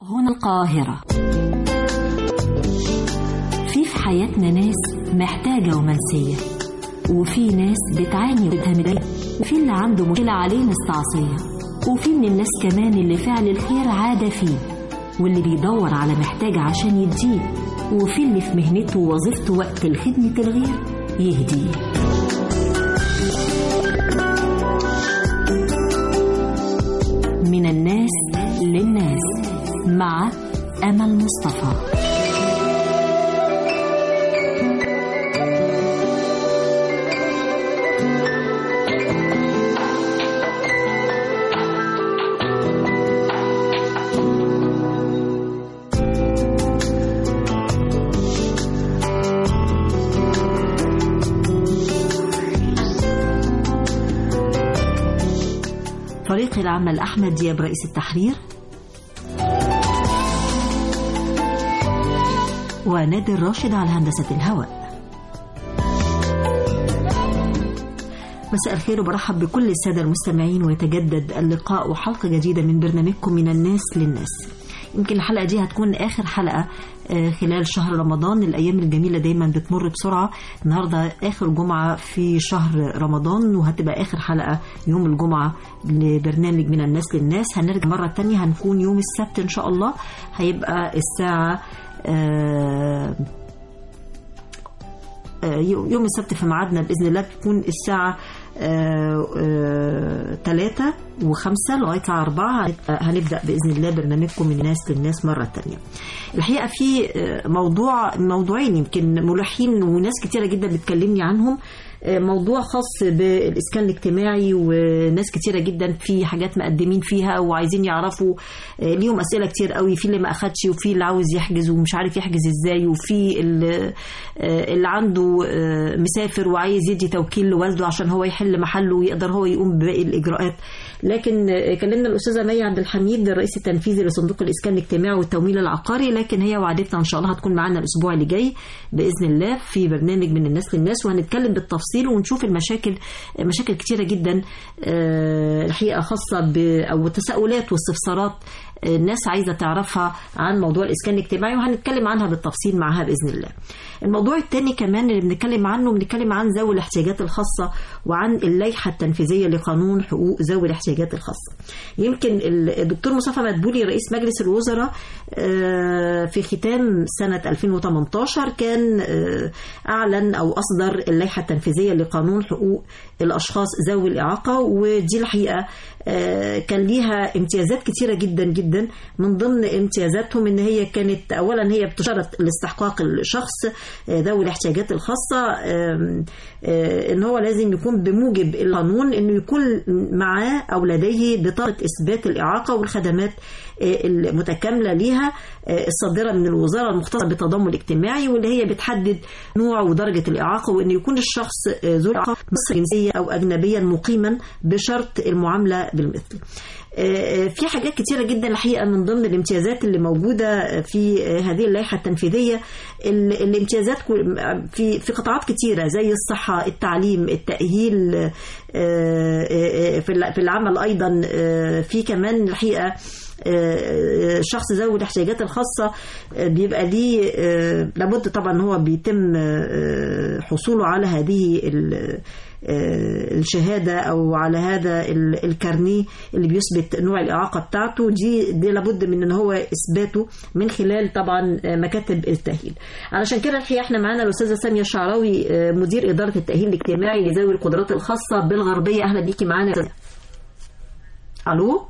هنا القاهرة في في حياتنا ناس محتاجة ومنسية وفي ناس بتعاني وبتهمدية وفي اللي عنده مشكلة عليه مستعصية وفي من الناس كمان اللي فعل الخير عادة فيه واللي بيدور على محتاج عشان يديه وفي اللي في مهنته ووظيفته وقت الخدمة الغير يهديه من الناس للناس مع أمل مصطفى فريق العمل أحمد دياب رئيس التحرير ونادر راشد على هندسة الهواء مساء الخير وبرحب بكل السادة المستمعين ويتجدد اللقاء وحلقة جديدة من برنامجكم من الناس للناس يمكن الحلقة دي هتكون آخر حلقة خلال شهر رمضان الأيام الجميلة دايما بتمر بسرعة النهاردة آخر جمعة في شهر رمضان وهتبقى آخر حلقة يوم الجمعة لبرنامج من الناس للناس هنرجع مرة تانية هنكون يوم السبت إن شاء الله هيبقى الساعة آه يوم السبت في ميعادنا باذن الله تكون الساعه ثلاثة وخمسة لغاية الساعة أربعة هنبدأ بإذن الله برنامجكم من الناس للناس مرة تانية الحقيقة في موضوع موضوعين يمكن ملحين وناس كتيرة جدا بتكلمني عنهم موضوع خاص بالإسكان الاجتماعي وناس كتيرة جدا في حاجات مقدمين فيها وعايزين يعرفوا ليهم أسئلة كتير قوي في اللي ما أخدش وفي اللي عاوز يحجز ومش عارف يحجز إزاي وفي اللي, اللي عنده مسافر وعايز يدي توكيل لوالده عشان هو يحل محله ويقدر هو يقوم بباقي الإجراءات لكن كلمنا الأستاذة مي عبد الحميد الرئيس التنفيذي لصندوق الإسكان الاجتماعي والتمويل العقاري لكن هي وعدتنا إن شاء الله هتكون معانا الأسبوع اللي جاي بإذن الله في برنامج من الناس للناس وهنتكلم بالتفصيل ونشوف المشاكل مشاكل كتيرة جدا الحقيقة خاصة ب أو التساؤلات واستفسارات الناس عايزة تعرفها عن موضوع الإسكان الاجتماعي وهنتكلم عنها بالتفصيل معها بإذن الله الموضوع الثاني كمان اللي بنتكلم عنه بنتكلم عن ذوي الاحتياجات الخاصة وعن اللائحة التنفيذية لقانون حقوق ذوي الاحتياجات الخاصة يمكن الدكتور مصطفى مدبولي رئيس مجلس الوزراء في ختام سنة 2018 كان أعلن أو أصدر اللائحة التنفيذية لقانون حقوق الأشخاص ذوي الإعاقة ودي الحقيقة كان ليها امتيازات كتيرة جدا جدا من ضمن امتيازاتهم ان هي كانت اولا هي بتشترط لاستحقاق الشخص ذوي الاحتياجات الخاصة ان هو لازم يكون بموجب القانون انه يكون معاه او لديه بطاقة اثبات الاعاقة والخدمات المتكاملة ليها الصادرة من الوزارة المختصة بالتضامن الاجتماعي واللي هي بتحدد نوع ودرجة الإعاقة وأن يكون الشخص ذو الإعاقة مصري جنسية أو أجنبيا مقيما بشرط المعاملة بالمثل في حاجات كتيرة جدا الحقيقة من ضمن الامتيازات اللي موجودة في هذه اللائحة التنفيذية الامتيازات في في قطاعات كتيرة زي الصحة التعليم التأهيل في العمل أيضا في كمان الحقيقة شخص ذوي الاحتياجات الخاصة بيبقى ليه لابد طبعا هو بيتم حصوله على هذه الشهادة أو على هذا الكارنيه اللي بيثبت نوع الإعاقة بتاعته دي دي لابد من إن هو إثباته من خلال طبعا مكاتب التأهيل علشان كده الحقيقة إحنا معانا الأستاذة سامية الشعراوي مدير إدارة التأهيل الاجتماعي لذوي القدرات الخاصة بالغربية أهلا بيكي معانا ألو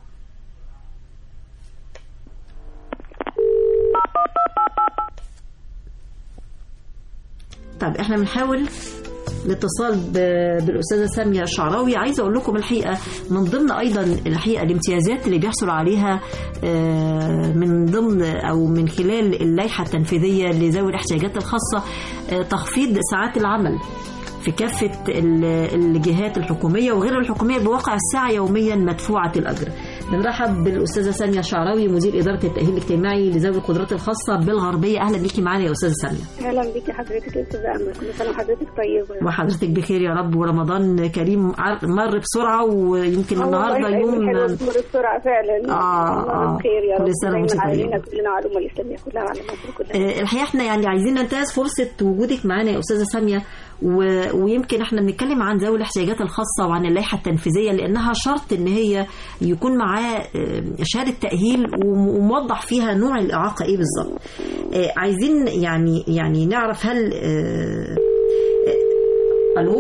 طب احنا بنحاول الاتصال بالاستاذه ساميه الشعراوي عايزه اقول لكم الحقيقه من ضمن ايضا الحقيقه الامتيازات اللي بيحصل عليها من ضمن او من خلال اللائحه التنفيذيه لذوي الاحتياجات الخاصه تخفيض ساعات العمل في كافة الجهات الحكومية وغير الحكومية بواقع الساعة يوميا مدفوعة الأجر بنرحب بالاستاذه ساميه شعراوي مدير اداره التاهيل الاجتماعي لذوي القدرات الخاصه بالغربيه اهلا بيكي معانا يا استاذه ساميه اهلا بيكي حضرتك يا استاذه امل كل سنه وحضرتك طيبه وحضرتك بخير يا رب ورمضان كريم عر- مر بسرعه ويمكن النهارده يوم حلو تمر بسرعه فعلا آه، الله آه. بخير يا كل رب سنة وانت دايما طيبة. علينا كلنا على الامه الاسلاميه كلها وعلى مصر كلها آه، الحقيقه احنا يعني عايزين ننتهز فرصه وجودك معانا يا استاذه ساميه و... ويمكن احنا بنتكلم عن ذوي الاحتياجات الخاصه وعن اللائحه التنفيذيه لانها شرط ان هي يكون معاه آه، شهاده تاهيل وم- وموضح فيها نوع الاعاقه ايه بالظبط. آه، عايزين يعني يعني نعرف هل آه، آه، الو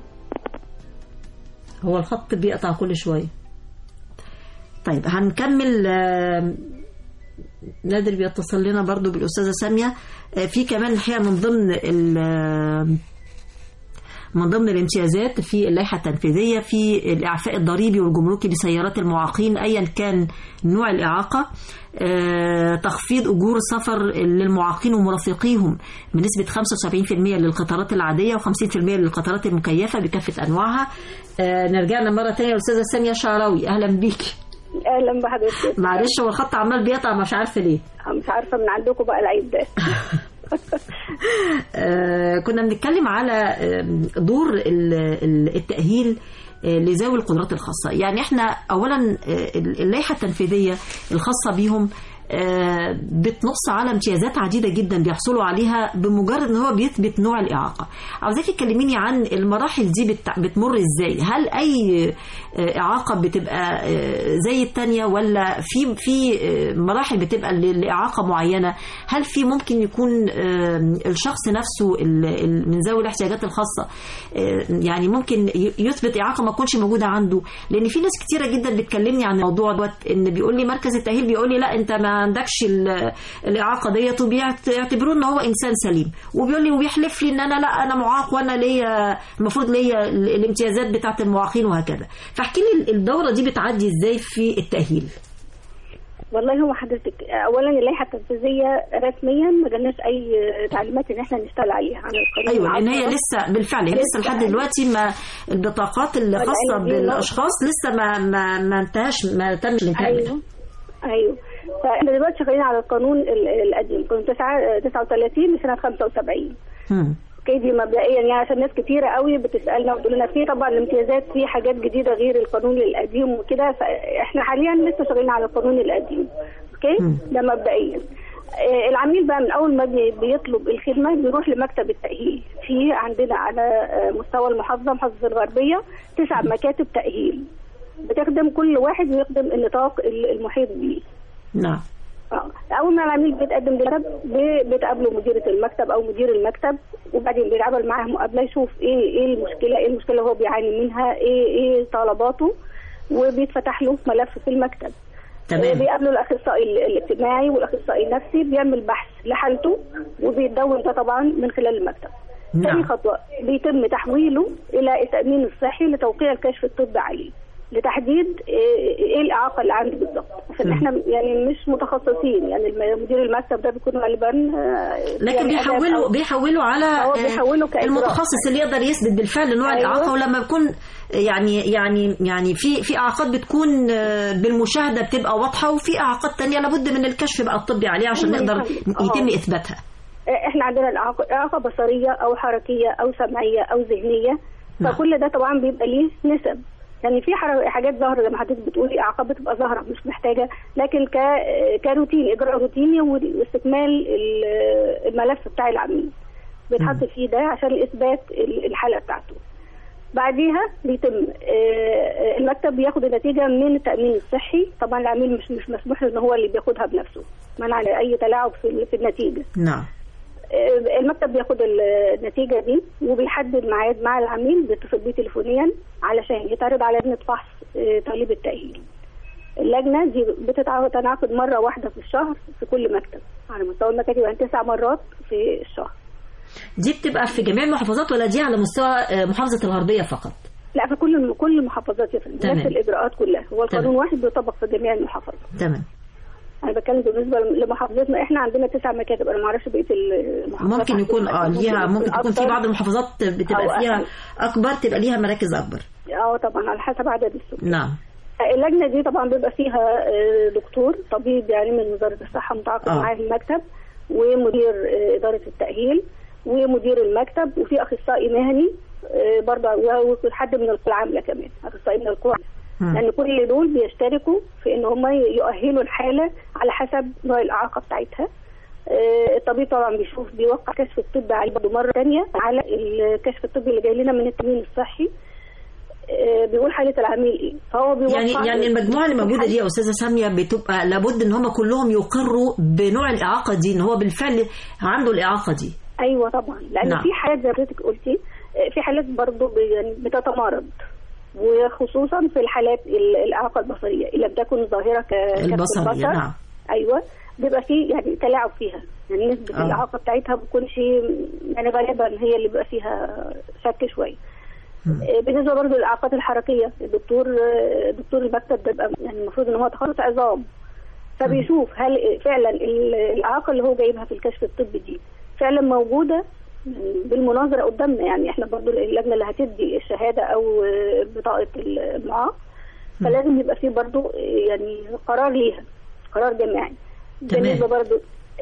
هو الخط بيقطع كل شويه. طيب هنكمل آه، نادر بيتصل لنا برضو بالأستاذة سامية آه، في كمان الحقيقة من ضمن ال- آه، من ضمن الامتيازات في اللائحة التنفيذية في الإعفاء الضريبي والجمركي لسيارات المعاقين أيا كان نوع الإعاقة آه، تخفيض أجور السفر للمعاقين ومرافقيهم بنسبة 75% للقطارات العادية و50% للقطارات المكيفة بكافة أنواعها آه، نرجعنا مرة تانية للأستاذة سامية شعراوي أهلا بيكي اهلا بحضرتك معلش هو الخط عمال بيقطع مش عارفه ليه مش عارفه من عندكم بقى العيب ده آه، كنا بنتكلم على آم، دور ال- ال- التأهيل آه، لذوي القدرات الخاصة يعني احنا اولا آه، اللائحة التنفيذية الخاصة بيهم آه، بتنص على امتيازات عديدة جدا بيحصلوا عليها بمجرد ان هو بيثبت نوع الإعاقة عاوزاك تكلميني عن المراحل دي بت- بتمر ازاي هل اي آه، إعاقة بتبقى آه، زي التانية ولا في في آه، مراحل بتبقى ل- لإعاقة معينة هل في ممكن يكون آه، الشخص نفسه ال- ال- من ذوي الاحتياجات الخاصة آه، يعني ممكن ي- يثبت إعاقة ما تكونش موجودة عنده لأن في ناس كتيرة جدا بتكلمني عن الموضوع دوت إن بيقول لي مركز التأهيل بيقول لي لا أنت ما عندكش ال- الإعاقة ديت وبيعتبروه إن هو إنسان سليم وبيقول لي وبيحلف لي إن أنا لا أنا معاق وأنا ليا المفروض ليا ال- الامتيازات بتاعة المعاقين وهكذا فاحكي لي الدورة دي بتعدي إزاي في التأهيل والله هو حضرتك اولا اللائحه التنفيذيه رسميا ما جالناش اي تعليمات ان احنا نشتغل عليها عن القانون ايوه لان هي العشرة. لسه بالفعل هي لسه لحد دلوقتي ما البطاقات اللي خاصه الأيدي بالاشخاص لسه ما ما ما انتهاش ما تمش الانتهاء منها. ايوه ايوه فاحنا دلوقتي شغالين على القانون ال- القديم قانون 9 39 لسنه 75 مم. اوكي دي مبدئيا يعني عشان ناس كتيره قوي بتسالنا وتقول لنا في طبعا الامتيازات في حاجات جديده غير القانون القديم وكده فاحنا حاليا لسه شغالين على القانون القديم اوكي مم. ده مبدئيا آه، العميل بقى من اول ما بي- بيطلب الخدمه بيروح لمكتب التاهيل في عندنا على آه، مستوى المحافظه محافظه الغربيه تسع مكاتب تاهيل بتخدم كل واحد ويخدم النطاق المحيط بيه نعم اه اول ما العميل بيتقدم للمكتب بي- بتقابله مديره المكتب او مدير المكتب وبعدين بيتعامل معاه مقابله يشوف ايه ايه المشكله ايه المشكله اللي هو بيعاني منها ايه ايه طلباته وبيتفتح له ملف في المكتب آه، تمام بيقابله الاخصائي ال- الاجتماعي والاخصائي النفسي بيعمل بحث لحالته وبيتدون ده طبعا من خلال المكتب نعم. ثاني خطوه بيتم تحويله الى التامين الصحي لتوقيع الكشف الطبي عليه لتحديد ايه إيه الاعاقه اللي عنده بالظبط عشان مم. احنا يعني مش متخصصين يعني الم- مدير المكتب ده بيكون غالبا آه، لكن يعني أداة بيحولوا أو- بيحولوا على هو آه، بيحوله كإجراء. المتخصص اللي يقدر يثبت بالفعل نوع أيوة. الاعاقه ولما بيكون يعني يعني يعني في في اعاقات بتكون آه، بالمشاهده بتبقى واضحه وفي اعاقات تانية لابد من الكشف بقى الطبي عليها عشان أيوة، نقدر آه. يتم اثباتها احنا عندنا الاعاقه إعاقة بصريه او حركيه او سمعيه او ذهنيه نعم. فكل ده طبعا بيبقى ليه نسب يعني في حر- حاجات ظاهره زي ما حضرتك بتقولي اعاقات بتبقى ظاهره مش محتاجه لكن ك كروتين اجراء روتيني واستكمال ال- الملف بتاع العميل بيتحط فيه ده عشان اثبات ال- الحاله بتاعته بعديها بيتم آه، المكتب بياخد النتيجه من التامين الصحي طبعا العميل مش مش مسموح له ان هو اللي بياخدها بنفسه منع اي تلاعب في في النتيجه نعم آه، المكتب بياخد النتيجه دي وبيحدد ميعاد مع العميل بيتصل بيه تليفونيا علشان يتعرض على لجنه فحص آه، طالب التاهيل اللجنه دي بتتعاقد مره واحده في الشهر في كل مكتب على مستوى المكاتب يعني تسع مرات في الشهر دي بتبقى في جميع المحافظات ولا دي على مستوى آه، محافظه الغربيه فقط لا في كل كل المحافظات يا فندم تمام. نفس الاجراءات كلها هو القانون تمام. واحد بيطبق في جميع المحافظات تمام انا بتكلم بالنسبه لمحافظتنا احنا عندنا تسع مكاتب انا ما اعرفش بقيه المحافظات ممكن يكون اه عندنا. ليها ممكن تكون في أكتر. بعض المحافظات بتبقى أو فيها أقل. اكبر تبقى ليها مراكز اكبر اه طبعا على حسب عدد السكان نعم اللجنه دي طبعا بيبقى فيها آه، دكتور طبيب يعني من وزاره الصحه متعاقد آه. معاه في المكتب ومدير آه، اداره التاهيل ومدير المكتب وفي اخصائي مهني آه، برضه وحد من القوى العامله كمان اخصائي من القوى مم. لان كل دول بيشتركوا في ان هم يؤهلوا الحاله على حسب نوع الاعاقه بتاعتها آه، الطبيب طبعا بيشوف بيوقع كشف الطبي عليه برضه مره ثانيه على الكشف الطبي اللي جاي لنا من التامين الصحي آه، بيقول حاله العميل ايه فهو بيوقع يعني يعني المجموعه اللي موجوده دي يا استاذه ساميه بتبقى لابد ان هم كلهم يقروا بنوع الاعاقه دي ان هو بالفعل عنده الاعاقه دي ايوه طبعا لان نعم. في حالات زي ما حضرتك قلتي آه، في حالات برضه ب- يعني بتتمارض وخصوصا في الحالات ال- الاعاقه البصريه ان لم تكن ظاهره ك- كف البصريه البصر نعم ايوه بيبقى في يعني تلاعب فيها يعني نسبه آه. الاعاقه بتاعتها بتكون شيء يعني غالبا هي اللي بيبقى فيها شك شويه مم. آه، بالنسبه برضه للاعاقات الحركيه الدكتور آه، دكتور المكتب بيبقى يعني المفروض ان هو تخصص عظام فبيشوف هل فعلا ال- الاعاقه اللي هو جايبها في الكشف الطبي دي فعلا موجوده بالمناظره قدامنا يعني احنا برضو اللجنه اللي هتدي الشهاده او آه، بطاقه المعاق فلازم يبقى فيه برضو آه، يعني قرار ليها قرار جماعي تمام. بالنسبه برضو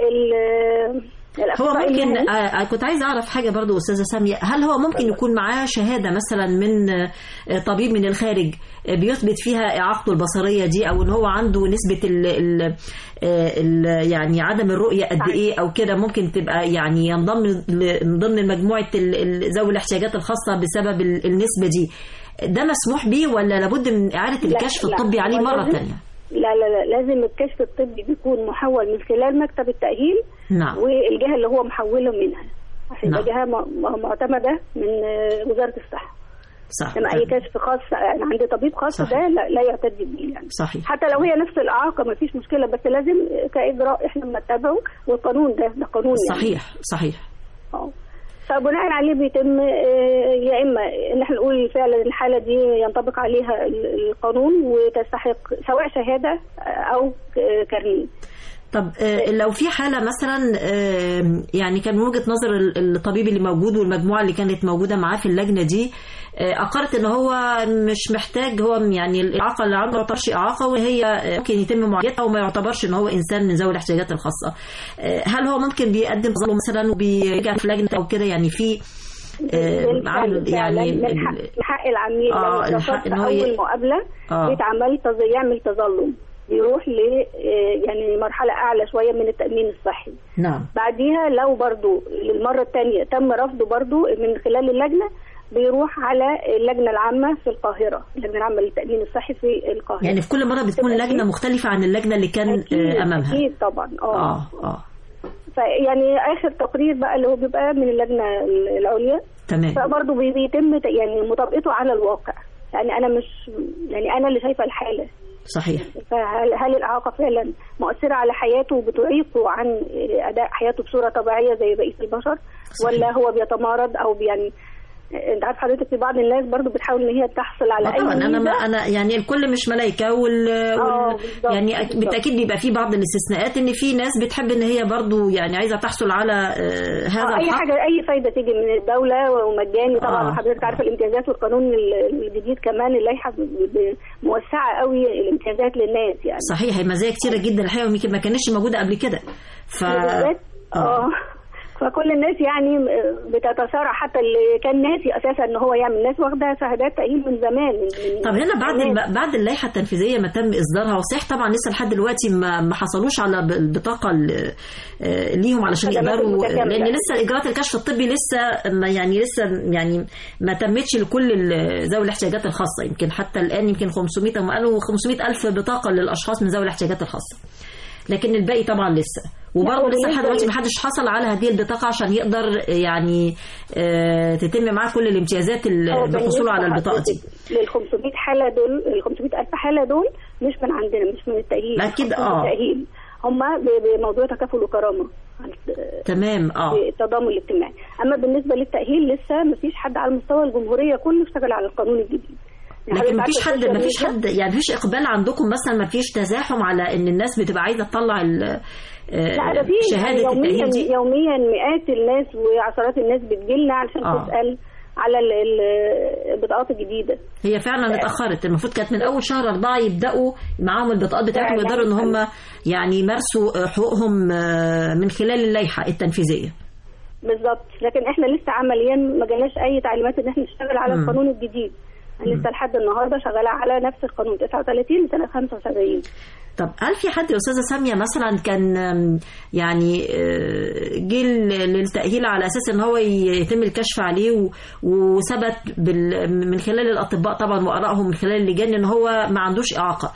ال- هو الأخصائي ممكن المهني. آه كنت عايزه اعرف حاجه برضو استاذه ساميه هل هو ممكن يكون معاه شهاده مثلا من آه، طبيب من الخارج آه، بيثبت فيها اعاقته البصريه دي او ان هو عنده نسبه ال ال آه، ال يعني عدم الرؤيه قد ايه او كده ممكن تبقى يعني ينضم ل- من ضمن مجموعه ال- ال- ذوي الاحتياجات الخاصه بسبب ال- النسبه دي ده مسموح بيه ولا لابد من اعاده لا، الكشف لا، الطبي عليه هو مره لازم- ثانيه لا لا لا لازم الكشف الطبي بيكون محول من خلال مكتب التأهيل نعم والجهة اللي هو محوله منها عشان نعم. يبقى جهة م- م- معتمدة من آه، وزارة الصحة صح لما أي كشف خاص يعني عند طبيب خاص صحيح. ده لا, لا يعتد بيه يعني صحيح حتى لو هي نفس الإعاقة ما فيش مشكلة بس لازم كإجراء إحنا بنتبعه والقانون ده ده قانون يعني صحيح صحيح اه فبناء عليه بيتم آه، يا اما ان احنا نقول فعلا الحاله دي ينطبق عليها ال- القانون وتستحق سواء شهاده آه، او ك- كارنيه طب آه، لو في حالة مثلا آه، يعني كان من وجهة نظر ال- الطبيب اللي موجود والمجموعة اللي كانت موجودة معاه في اللجنة دي آه، أقرت إن هو مش محتاج هو يعني الإعاقة اللي عنده ما تعتبرش إعاقة وهي آه، ممكن يتم معالجتها وما يعتبرش إن هو إنسان من ذوي الاحتياجات الخاصة آه، هل هو ممكن بيقدم تظلم مثلا وبيرجع في لجنة أو كده يعني في آه، بالفعل- عمل فعلاً يعني من حق, ال- من حق العميل آه، لو الحق رفض إن هو اول ي- مقابله آه. بيتعمل تظ- يعمل تظلم بيروح ل آه، يعني مرحله اعلى شويه من التامين الصحي نعم بعديها لو برضو للمرة الثانية تم رفضه برضو من خلال اللجنة بيروح على اللجنة العامة في القاهرة اللجنة العامة للتأمين الصحي في القاهرة يعني في كل مرة بتكون تبقى لجنة فيه- مختلفة عن اللجنة اللي كان أكيد, آه، أمامها أكيد طبعا اه آه آه فيعني آخر تقرير بقى اللي هو بيبقى من اللجنة العليا تمام فبرضه بي- بيتم ت- يعني مطابقته على الواقع يعني أنا مش يعني أنا اللي شايفة الحالة صحيح فهل هل الإعاقة فعلا مؤثرة على حياته وبتعيقه عن أداء حياته بصورة طبيعية زي بقية البشر صحيح. ولا هو بيتمارض أو يعني انت عارف حضرتك في بعض الناس برضو بتحاول ان هي تحصل على آه اي طبعا انا ما ميزة. انا يعني الكل مش ملايكه وال, آه، وال بالظبط، يعني أك- بالظبط. بالتاكيد بيبقى في بعض الاستثناءات ان في ناس بتحب ان هي برضو يعني عايزه تحصل على آه، هذا آه، اي الحق حاجه اي فايده تيجي من الدوله ومجاني طبعا آه. حضرتك عارفه الامتيازات والقانون ال- الجديد كمان اللائحه ب- ب- موسعه قوي الامتيازات للناس يعني صحيح هي مزايا كتيره جدا الحقيقه ويمكن ما كانتش موجوده قبل كده ف بالذات اه فكل الناس يعني بتتصارع حتى اللي كان ناسي اساسا ان هو يعمل ناس واخده شهادات تاهيل من زمان من من طب هنا بعد زمان. الم... بعد اللائحه التنفيذيه ما تم اصدارها وصحيح طبعا لسه لحد دلوقتي ما ما حصلوش على ب- البطاقه ال- آه، ليهم علشان الخدمات يقدروا المتكاملة. لان لسه اجراءات الكشف الطبي لسه ما يعني لسه يعني ما تمتش لكل ال- ذوي الاحتياجات الخاصه يمكن حتى الان يمكن 500 هم قالوا 500 الف بطاقه للاشخاص من ذوي الاحتياجات الخاصه لكن الباقي طبعا لسه وبرضه لا، لسه لحد وبالنسبة دلوقتي ل- ما حدش حصل على هذه البطاقه عشان يقدر يعني آه، تتم معاه كل الامتيازات ال- هو بالحصول على بالنسبة البطاقه دي لل 500 حاله دول ال 500 الف حاله دول مش من عندنا مش من التاهيل أكيد، مش من آه. التاهيل هم بموضوع تكافل وكرامه تمام اه في التضامن الاجتماعي اما بالنسبه للتاهيل لسه ما فيش حد على مستوى الجمهوريه كله اشتغل على القانون الجديد يعني لكن حضرتك ما فيش عارفة حد ما فيش السوشيال حد يعني ما فيش اقبال عندكم مثلا ما فيش تزاحم على ان الناس بتبقى عايزه تطلع ال- آه، لا ده في شهاده يوميا التاهيل دي يوميا مئات الناس وعشرات الناس بتجيلنا علشان آه. تسال على ال- ال- البطاقات الجديده هي فعلا اتاخرت المفروض كانت من اول شهر أربعة يبداوا معاهم البطاقات بتاعتهم لا، لا، يقدروا ان لا. هم يعني يمارسوا حقوقهم آه، من خلال اللائحه التنفيذيه بالظبط لكن احنا لسه عمليا ما جالناش اي تعليمات ان احنا نشتغل على مم. القانون الجديد انا لسه لحد النهارده شغاله على نفس القانون 39 لسنه 75 طب هل في حد يا استاذه ساميه مثلا كان آم، يعني آه، جه ل- للتاهيل على اساس ان هو ي- يتم الكشف عليه و- وثبت بال- من خلال الاطباء طبعا وارائهم من خلال اللجان ان هو ما عندوش اعاقه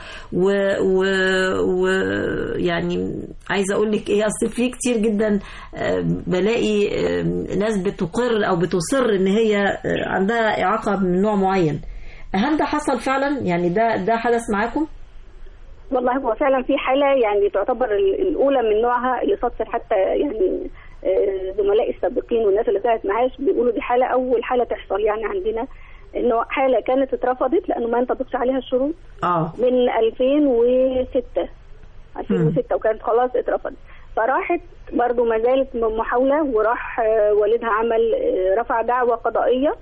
ويعني عايزه اقول لك ايه اصل في كتير جدا آه، بلاقي آه، ناس بتقر او بتصر ان هي آه، عندها اعاقه من نوع معين هل ده حصل فعلا يعني ده ده حدث معاكم؟ والله هو فعلا في حاله يعني تعتبر ال- الاولى من نوعها اللي صدفت حتى يعني آه، زملائي السابقين والناس اللي طلعت معاش بيقولوا دي حاله اول حاله تحصل يعني عندنا انه حاله كانت اترفضت لانه ما ينطبقش عليها الشروط اه من 2006 2006 وكانت خلاص اترفضت فراحت برضو ما زالت م- محاولة وراح آه، والدها عمل آه، رفع دعوة قضائية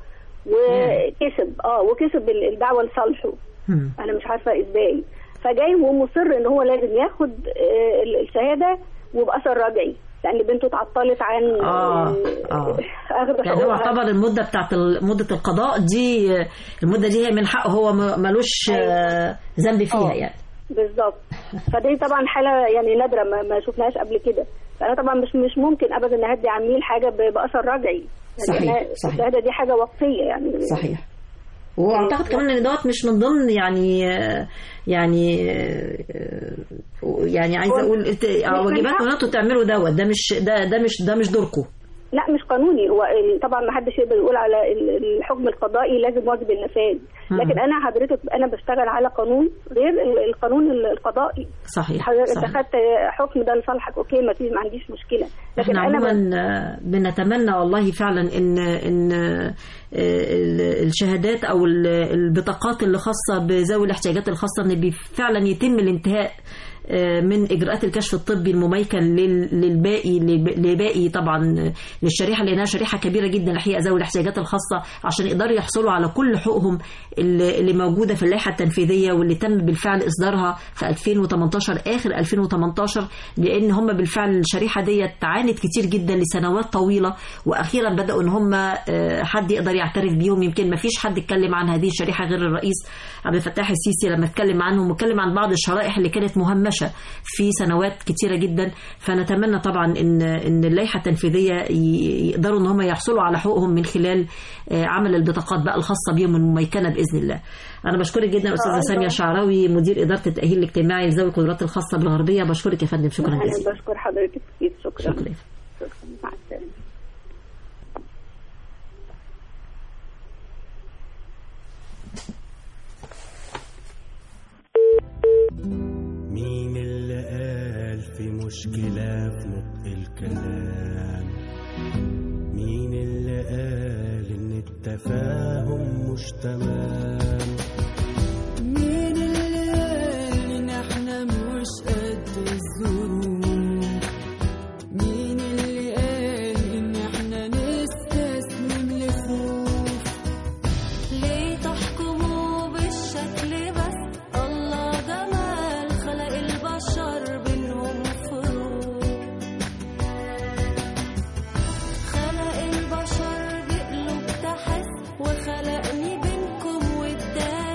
وكسب اه وكسب ال- الدعوة لصالحه مم. انا مش عارفة ازاي فجاي ومصر ان هو لازم ياخد آه، ال- الشهادة وبأثر رجعي لان بنته اتعطلت عن آه، آه. اخذ يعني هو حقوقها اعتبر المدة بتاعت ال- مدة القضاء دي المدة دي هي من حقه هو ما- ملوش آه، ذنب فيها آه. يعني بالظبط فدي طبعا حاله يعني نادره ما, ما شفناهاش قبل كده فانا طبعا مش مش ممكن ابدا اهدي عميل حاجه ب- باثر رجعي يعني صحيح، أنا صحيح. الشهاده دي حاجه وقتيه يعني صحيح واعتقد كمان ان دوت مش من ضمن يعني آه، يعني آه، يعني عايزه هو اقول إنت- آه، مش من واجباتكم ان حق. انتوا تعملوا دوت ده مش ده ده مش ده مش دوركم لا مش قانوني هو ال- طبعا ما حدش يقدر يقول على ال- الحكم القضائي لازم واجب النفاذ مم. لكن انا حضرتك انا بشتغل على قانون غير ال- القانون ال- القضائي صحيح حضرتك انت صحيح خدت حكم ده لصالحك اوكي ما فيش ما عنديش مشكله لكن احنا انا ب- عموما آه، بنتمنى والله فعلا ان ان آه، ال- الشهادات او ال- البطاقات اللي خاصه بذوي الاحتياجات الخاصه ان بي- فعلا يتم الانتهاء آه، من اجراءات الكشف الطبي المميكن لل- للباقي للب- لباقي طبعا آه، للشريحه لانها شريحه كبيره جدا الحقيقه ذوي الاحتياجات الخاصه عشان يقدروا يحصلوا على كل حقوقهم اللي اللي موجوده في اللائحه التنفيذيه واللي تم بالفعل اصدارها في 2018 اخر 2018 لان هم بالفعل الشريحه ديت عانت كتير جدا لسنوات طويله واخيرا بداوا ان هم آه، حد يقدر يعترف بيهم يمكن ما فيش حد اتكلم عن هذه الشريحه غير الرئيس عبد الفتاح السيسي لما اتكلم عنهم واتكلم عن بعض الشرائح اللي كانت مهمشه في سنوات كتيره جدا فنتمنى طبعا ان ان اللائحه التنفيذيه ي- يقدروا ان هم يحصلوا على حقوقهم من خلال آه، عمل البطاقات بقى الخاصه بيهم المميكنه باذن الله. انا بشكرك جدا استاذه آه، ساميه شعراوي مدير اداره التاهيل الاجتماعي لذوي القدرات الخاصه بالغربيه بشكرك يا فندم شكرا جزيلا. انا بشكر حضرتك كتير شكرا شكرا. شكرا مع السلامه مين اللي قال في مشكلة في نطق الكلام مين اللي قال ان التفاهم مش تمام مين اللي قال ان احنا مش قد الظروف مين اللي قال ان احنا نستسلم لخوف ليه تحكموا بالشكل بس الله جمال خلق البشر بينهم فروق خلق البشر بقلوب تحس وخلقني بينكم وداد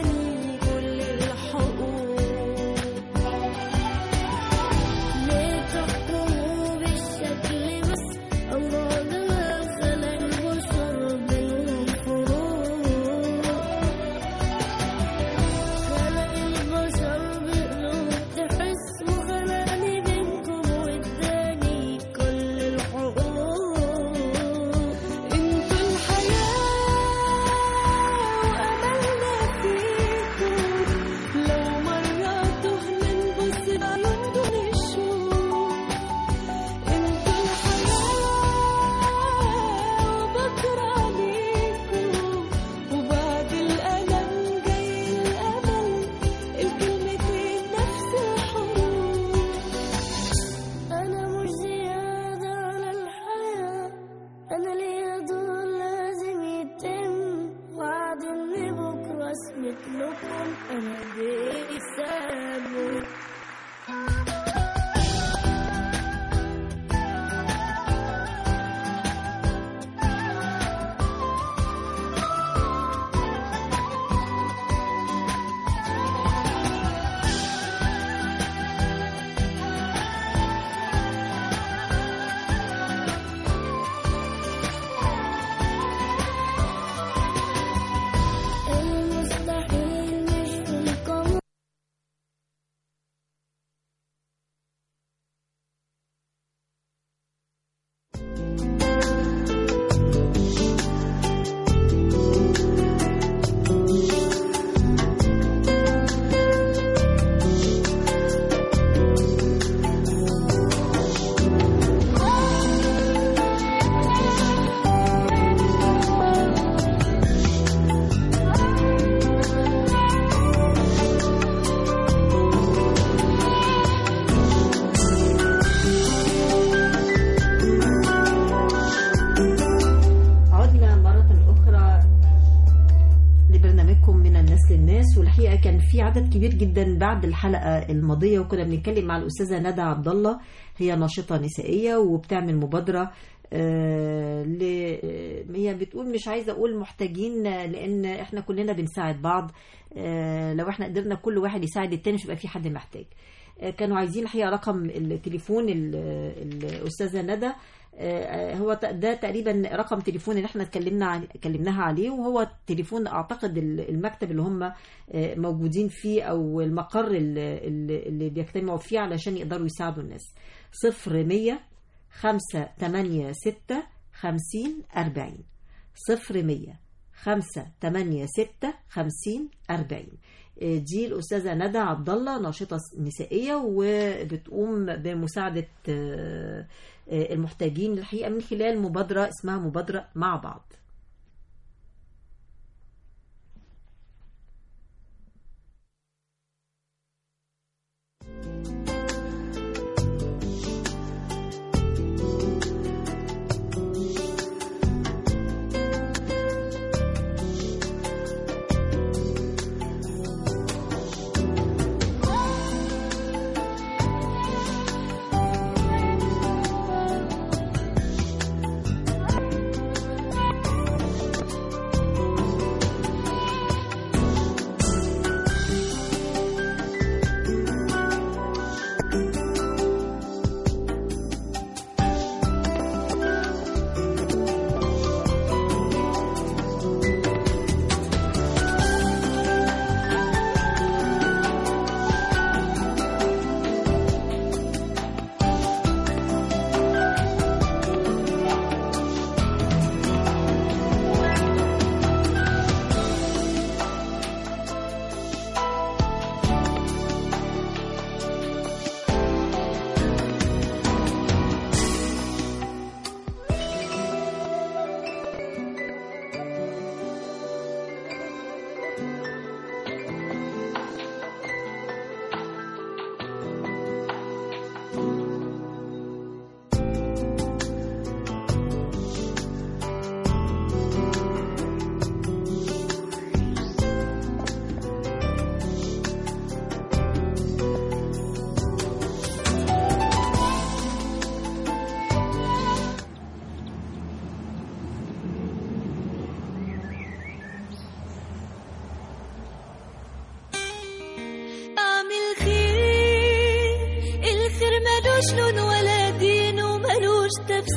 الناس والحقيقه كان في عدد كبير جدا بعد الحلقه الماضيه وكنا بنتكلم مع الاستاذه ندى عبد الله هي ناشطه نسائيه وبتعمل مبادره آه، ل هي بتقول مش عايزه اقول محتاجين آه، لان احنا كلنا بنساعد بعض آه، لو احنا قدرنا كل واحد يساعد التاني مش هيبقى في حد محتاج آه، كانوا عايزين الحقيقه رقم التليفون ال- الاستاذه ندى آه، هو ت- ده تقريبا رقم تليفون اللي احنا اتكلمنا عن- كلمناها عليه وهو تليفون اعتقد ال- المكتب اللي هم آه، موجودين فيه او المقر اللي, اللي اللي بيجتمعوا فيه علشان يقدروا يساعدوا الناس صفر مية خمسة تمانية ستة خمسين أربعين صفر مية خمسة تمانية ستة خمسين أربعين آه، دي الأستاذة ندى عبد الله ناشطة نسائية وبتقوم بمساعدة آه، آه، المحتاجين الحقيقة من خلال مبادرة اسمها مبادرة مع بعض اعمل خير الخير ملوش لون ولا دين وملوش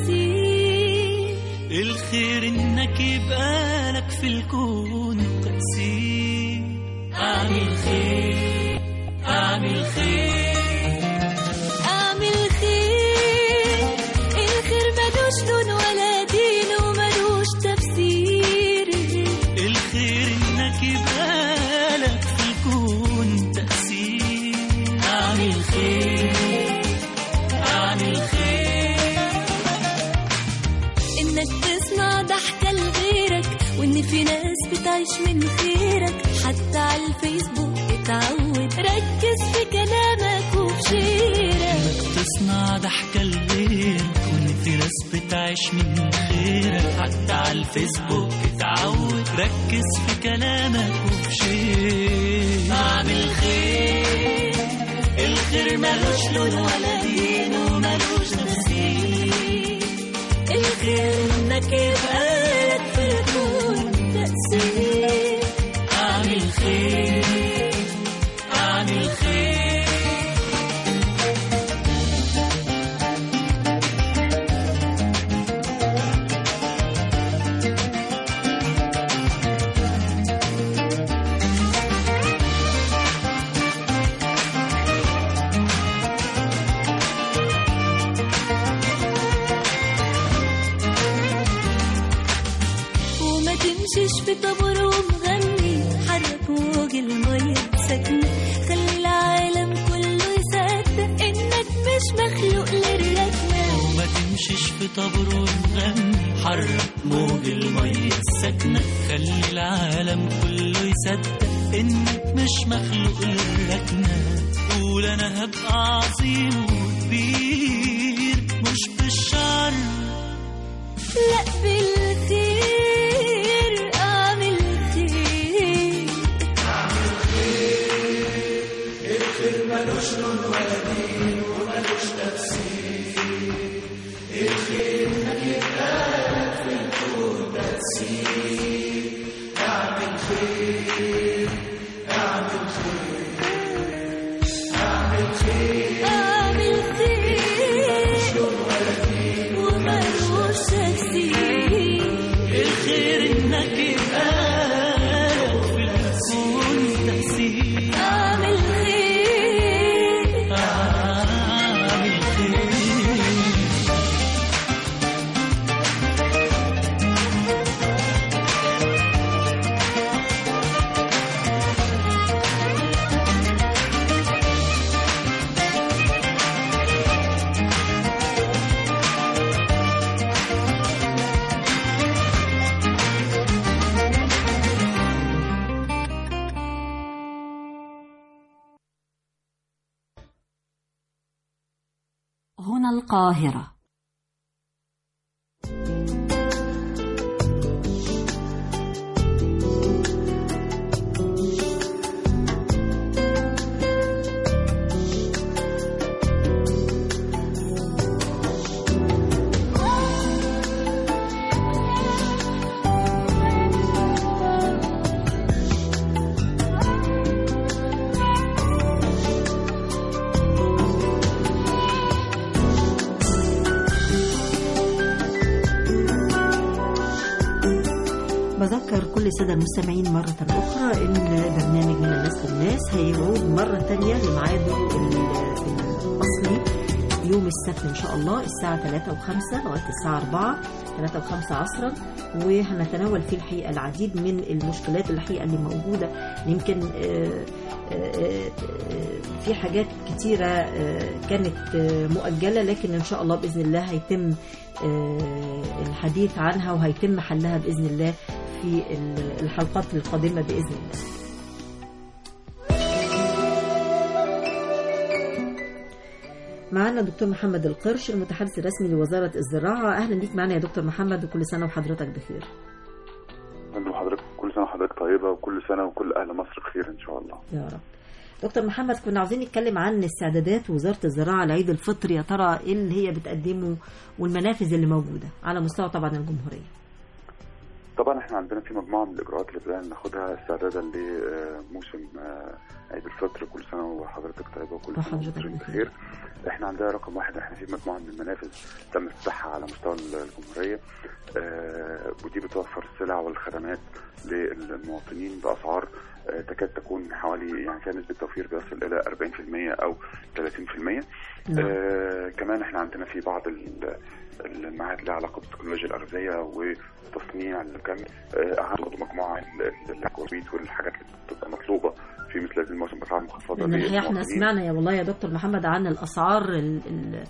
تفسير الخير انك يبقى لك في الكون تأثير اعمل خير اعمل خير اعمل خير الخير ملوش لون ولا دين وملوش تفسير الخير انك يبقى لك في الكون تأثير اعمل خير اعمل خير انك تصنع ضحكة لغيرك وان في ناس بتعيش من خيرك حتى على الفيسبوك اتعود ركز في كلامك وفي شيرك تصنع ضحكة لغيرك وان في ناس بتعيش من خيرك حتى على الفيسبوك اتعود ركز في كلامك وفي شيء اعمل خير الخير ملوش لون ولا دين وملوش تفسير الخير انك يبقى لك في الكون تأثير اعمل خير اعمل خير وما تمشيش في طابور ومغني حرك موج المية ساكنة خلي العالم كله يصدق انك مش مخلوق للركنة وما تمشيش في طابور وتغني حرك موج المية الساكنة خلي العالم كله يصدق انك مش مخلوق للركنة قول انا هبقى عظيم وكبير مش بالشر لا بالخير اعمل خير القاهرة بذكر كل السادة المستمعين مرة أخرى إن برنامج من الناس للناس هيعود مرة تانية لميعاده ال- الأصلي يوم السبت إن شاء الله الساعة 3 و5 لغاية الساعة 4 3 و5 عصرا وهنتناول فيه الحقيقة العديد من المشكلات الحقيقة اللي موجودة يمكن آه، آه، آه، في حاجات كتيرة آه، كانت آه، مؤجلة لكن إن شاء الله بإذن الله هيتم آه، الحديث عنها وهيتم حلها بإذن الله في ال- الحلقات القادمة بإذن الله معنا دكتور محمد القرش المتحدث الرسمي لوزارة الزراعة أهلا بيك معنا يا دكتور محمد وكل سنة وحضرتك بخير أهلا حضرتك كل سنة وحضرتك طيبة وكل سنة وكل أهل مصر بخير إن شاء الله يا رب دكتور محمد كنا عاوزين نتكلم عن استعدادات وزارة الزراعة لعيد الفطر يا ترى ايه اللي هي بتقدمه والمنافذ اللي موجودة على مستوى طبعا الجمهورية طبعا احنا عندنا في مجموعة من الإجراءات اللي بدأنا ناخدها استعدادا لموسم آه، عيد الفطر كل سنة وحضرتك طيبة وكل سنة وحضرتك ومصر بخير. بخير احنا عندنا رقم واحد احنا في مجموعة من المنافذ تم افتتاحها على مستوى الجمهورية آه، ودي بتوفر السلع والخدمات للمواطنين بأسعار آه، تكاد تكون حوالي يعني فيها نسبة توفير بيصل إلى 40% أو 30% نعم. آه كمان احنا عندنا في بعض ال- المعاهد اللي لها علاقه بتكنولوجيا الاغذيه وتصنيع الكم آه عندنا مجموعه من ال- الاكوابيت والحاجات اللي بتبقى مطلوبه في مثل هذه المواسم باسعار مخفضه لأن الحقيقة احنا للمواطنين. سمعنا يا والله يا دكتور محمد عن الأسعار ال- ال-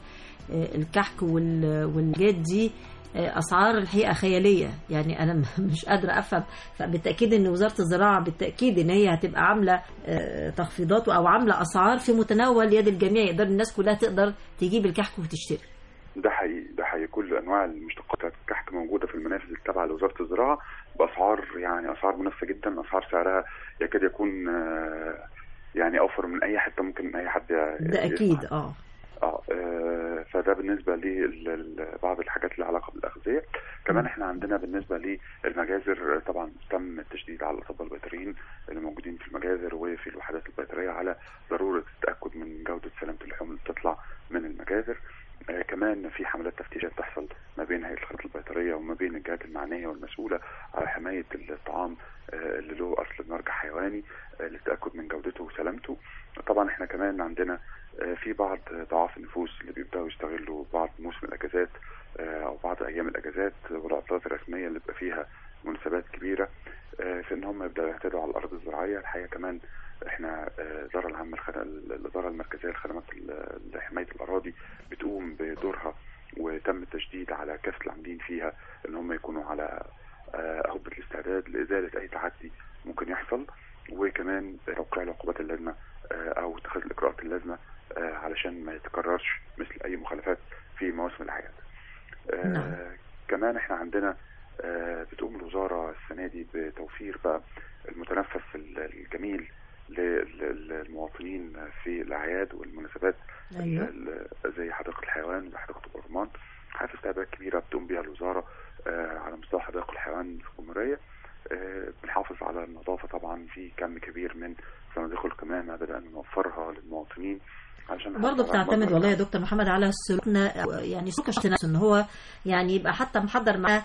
الكحك وال- والجات دي أسعار الحقيقة خيالية يعني أنا م- مش قادرة أفهم فبالتأكيد إن وزارة الزراعة بالتأكيد إن هي هتبقى عاملة آه، تخفيضات أو عاملة أسعار في متناول يد الجميع يقدر الناس كلها تقدر تجيب الكحك وتشتري ده حقيقي ده حقيقي كل انواع المشتقات بتاعت الكحك موجوده في المنافذ التابعه لوزاره الزراعه باسعار يعني اسعار منافسه جدا اسعار سعرها يكاد يكون آه، يعني اوفر من اي حته ممكن اي حد ي- ده يسمع. أكيد أه اه آه، فده بالنسبه لبعض الحاجات اللي علاقه بالاغذيه كمان احنا عندنا بالنسبه للمجازر آه، طبعا تم التشديد على الاطباء البيطريين اللي موجودين في المجازر وفي الوحدات البيطريه على ضروره التاكد من جوده سلامه اللحوم اللي بتطلع من المجازر آه كمان في حملات تفتيشات تحصل ما بين هيئه الخدمات البيطريه وما بين الجهات المعنيه والمسؤوله على حمايه الطعام آه اللي له اصل مرجع حيواني آه للتاكد من جودته وسلامته طبعا احنا كمان عندنا آه، في بعض ضعاف النفوس اللي بيبداوا يستغلوا بعض موسم الاجازات آه، او بعض ايام الاجازات والعطلات الرسميه اللي بيبقى فيها مناسبات كبيره آه، في ان هم يبداوا يعتدوا على الارض الزراعيه الحقيقه كمان احنا آه، الاداره العامه الخد- الاداره المركزيه لخدمات ال- لحمايه الاراضي بتقوم بدورها وتم التشديد على كافه العاملين فيها ان هم يكونوا على آه، اهبه الاستعداد لازاله اي تعدي ممكن يحصل وكمان توقيع العقوبات اللازمه آه، او اتخاذ الاجراءات اللازمه آه، علشان ما يتكررش مثل اي مخالفات في مواسم الاعياد. آه، نعم. كمان احنا عندنا آه، بتقوم الوزاره السنه دي بتوفير بقى المتنفس ال- الجميل لل- للمواطنين في الاعياد والمناسبات أيوه ال- زي حديقه الحيوان وحديقه الأورمان حافز استعدادات كبيره بتقوم بها الوزاره آه، على مستوى حدائق الحيوان في الجمهوريه آه، بنحافظ على النظافه طبعا في كم كبير من صناديق القمامه بدانا نوفرها للمواطنين علشان برضه نحافظ على بتعتمد المجموعة. والله يا دكتور محمد على سلوكنا يعني سلوك الشخص نفسه ان هو يعني يبقى حتى محضر معاه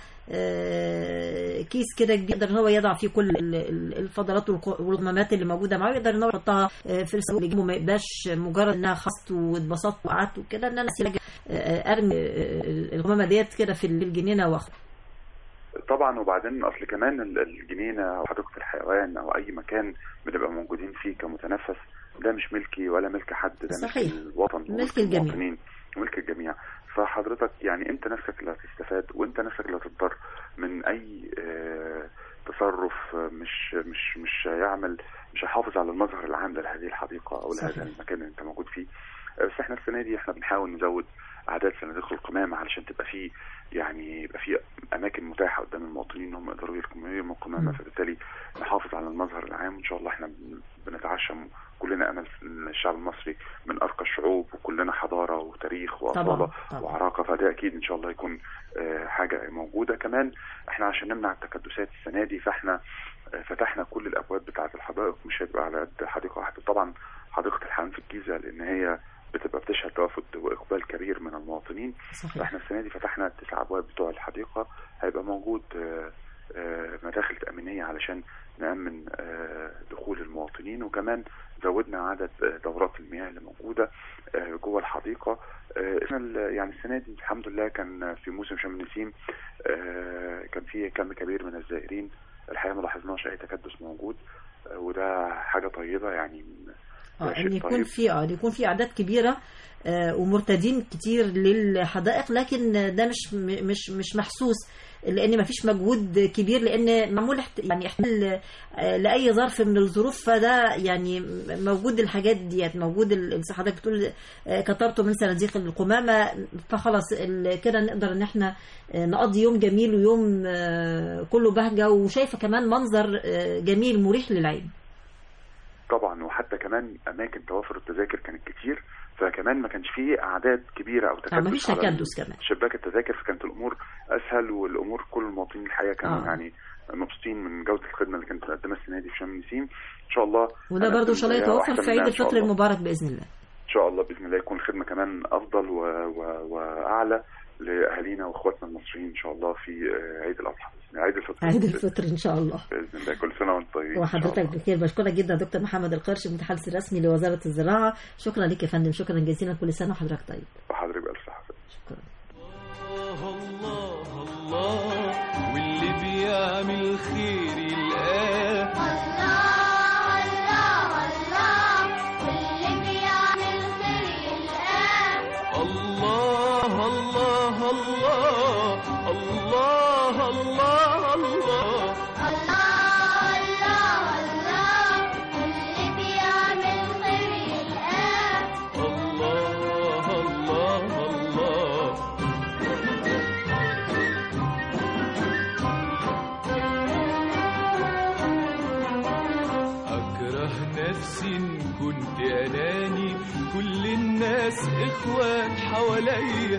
آه، كيس كده كبير يقدر ان هو يضع فيه كل ال- ال- الفضلات والق- والقمامات اللي موجوده معاه يقدر ان هو يحطها آه، في الصندوق اللي جنبه ما يبقاش مجرد انها خصت واتبسطت وقعدت وكده ان انا أسيب- آه، ارمي آه، القمامه ديت كده في الجنينه واخد طبعا وبعدين اصل كمان ال- الجنينه او حديقه الحيوان او اي مكان بنبقى موجودين فيه كمتنفس ده مش ملكي ولا ملك حد ده صحيح. ملك الوطن ملك وملك الجميع. المواطنين وملك الجميع فحضرتك يعني انت نفسك اللي هتستفاد وانت نفسك اللي هتضر من اي آه، تصرف آه، مش مش مش هيعمل مش هيحافظ على المظهر العام لهذه الحديقه او صحيح. لهذا المكان اللي انت موجود فيه آه، بس احنا السنه دي احنا بنحاول نزود اعداد صناديق القمامه علشان تبقى في يعني يبقى في اماكن متاحه قدام المواطنين ان هم يقدروا يرموا يرموا القمامه فبالتالي نحافظ على المظهر العام وان شاء الله احنا بن- بنتعشم كلنا امل ان الشعب المصري من ارقى الشعوب وكلنا حضاره وتاريخ واصاله طبعا طبعا وعراقه فده اكيد ان شاء الله يكون آه، حاجه موجوده كمان احنا عشان نمنع التكدسات السنه دي فاحنا آه، فتحنا كل الابواب بتاعه الحدائق مش هيبقى على قد حديقه واحده طبعا حديقه الحيوان في الجيزه لان هي بتبقى بتشهد توافد واقبال كبير من المواطنين صحيح فاحنا السنه دي فتحنا التسع ابواب بتوع الحديقه هيبقى موجود آه، آه، مداخل تامينيه علشان نامن آه، دخول المواطنين وكمان زودنا عدد آه، دورات المياه اللي موجوده آه، جوه الحديقه آه، احنا ال- يعني السنه دي الحمد لله كان في موسم شم النسيم آه، كان في كم كبير من الزائرين الحقيقه ما لاحظناش اي تكدس موجود آه، وده حاجه طيبه يعني اه ده شيء ان يكون طيب. في اه إن يكون في اعداد كبيره آه، ومرتدين كتير للحدائق لكن ده مش م- مش مش محسوس لان ما فيش مجهود كبير لان معمول احت- يعني احتمال آه، لاي ظرف من الظروف فده يعني موجود الحاجات ديت موجود ال- ال- حضرتك بتقول آه، كترته من صناديق القمامه فخلاص ال- كده نقدر ان احنا آه، نقضي يوم جميل ويوم آه، كله بهجه وشايفه كمان منظر آه، جميل مريح للعين طبعا وحتى كمان اماكن توافر التذاكر كانت كتير فكمان ما كانش فيه اعداد كبيره او آه، تكدس ما فيش على تكدس كمان شباك التذاكر فكانت الامور اسهل والامور كل المواطنين الحقيقه كانوا آه. يعني مبسوطين من جوده الخدمه اللي كانت مقدمه السنه دي في شم النسيم ان شاء الله وده هنقدم برضه ان شاء الله زيها يتوفر وأحسن في عيد منها إن شاء الفطر الله. المبارك باذن الله ان شاء الله باذن الله يكون الخدمه كمان افضل و... و... واعلى لاهالينا واخواتنا المصريين ان شاء الله في آه، عيد الاضحى بإذن الله. عيد الفطر عيد الفطر ان شاء الله باذن الله كل سنه وانتم طيبين إن شاء وحضرتك الله. بخير بشكرك جدا دكتور محمد القرش المتحدث الرسمي لوزاره الزراعه شكرا لك يا فندم شكرا جزيلا كل سنه وحضرتك طيب وحضرتك بالف صحه شكرا الله الله واللي بيعمل خير يلقاه الله الله الله الله الله الله الله الله الله أكره نفسي إن كنت أناني كل الناس إخوات حواليا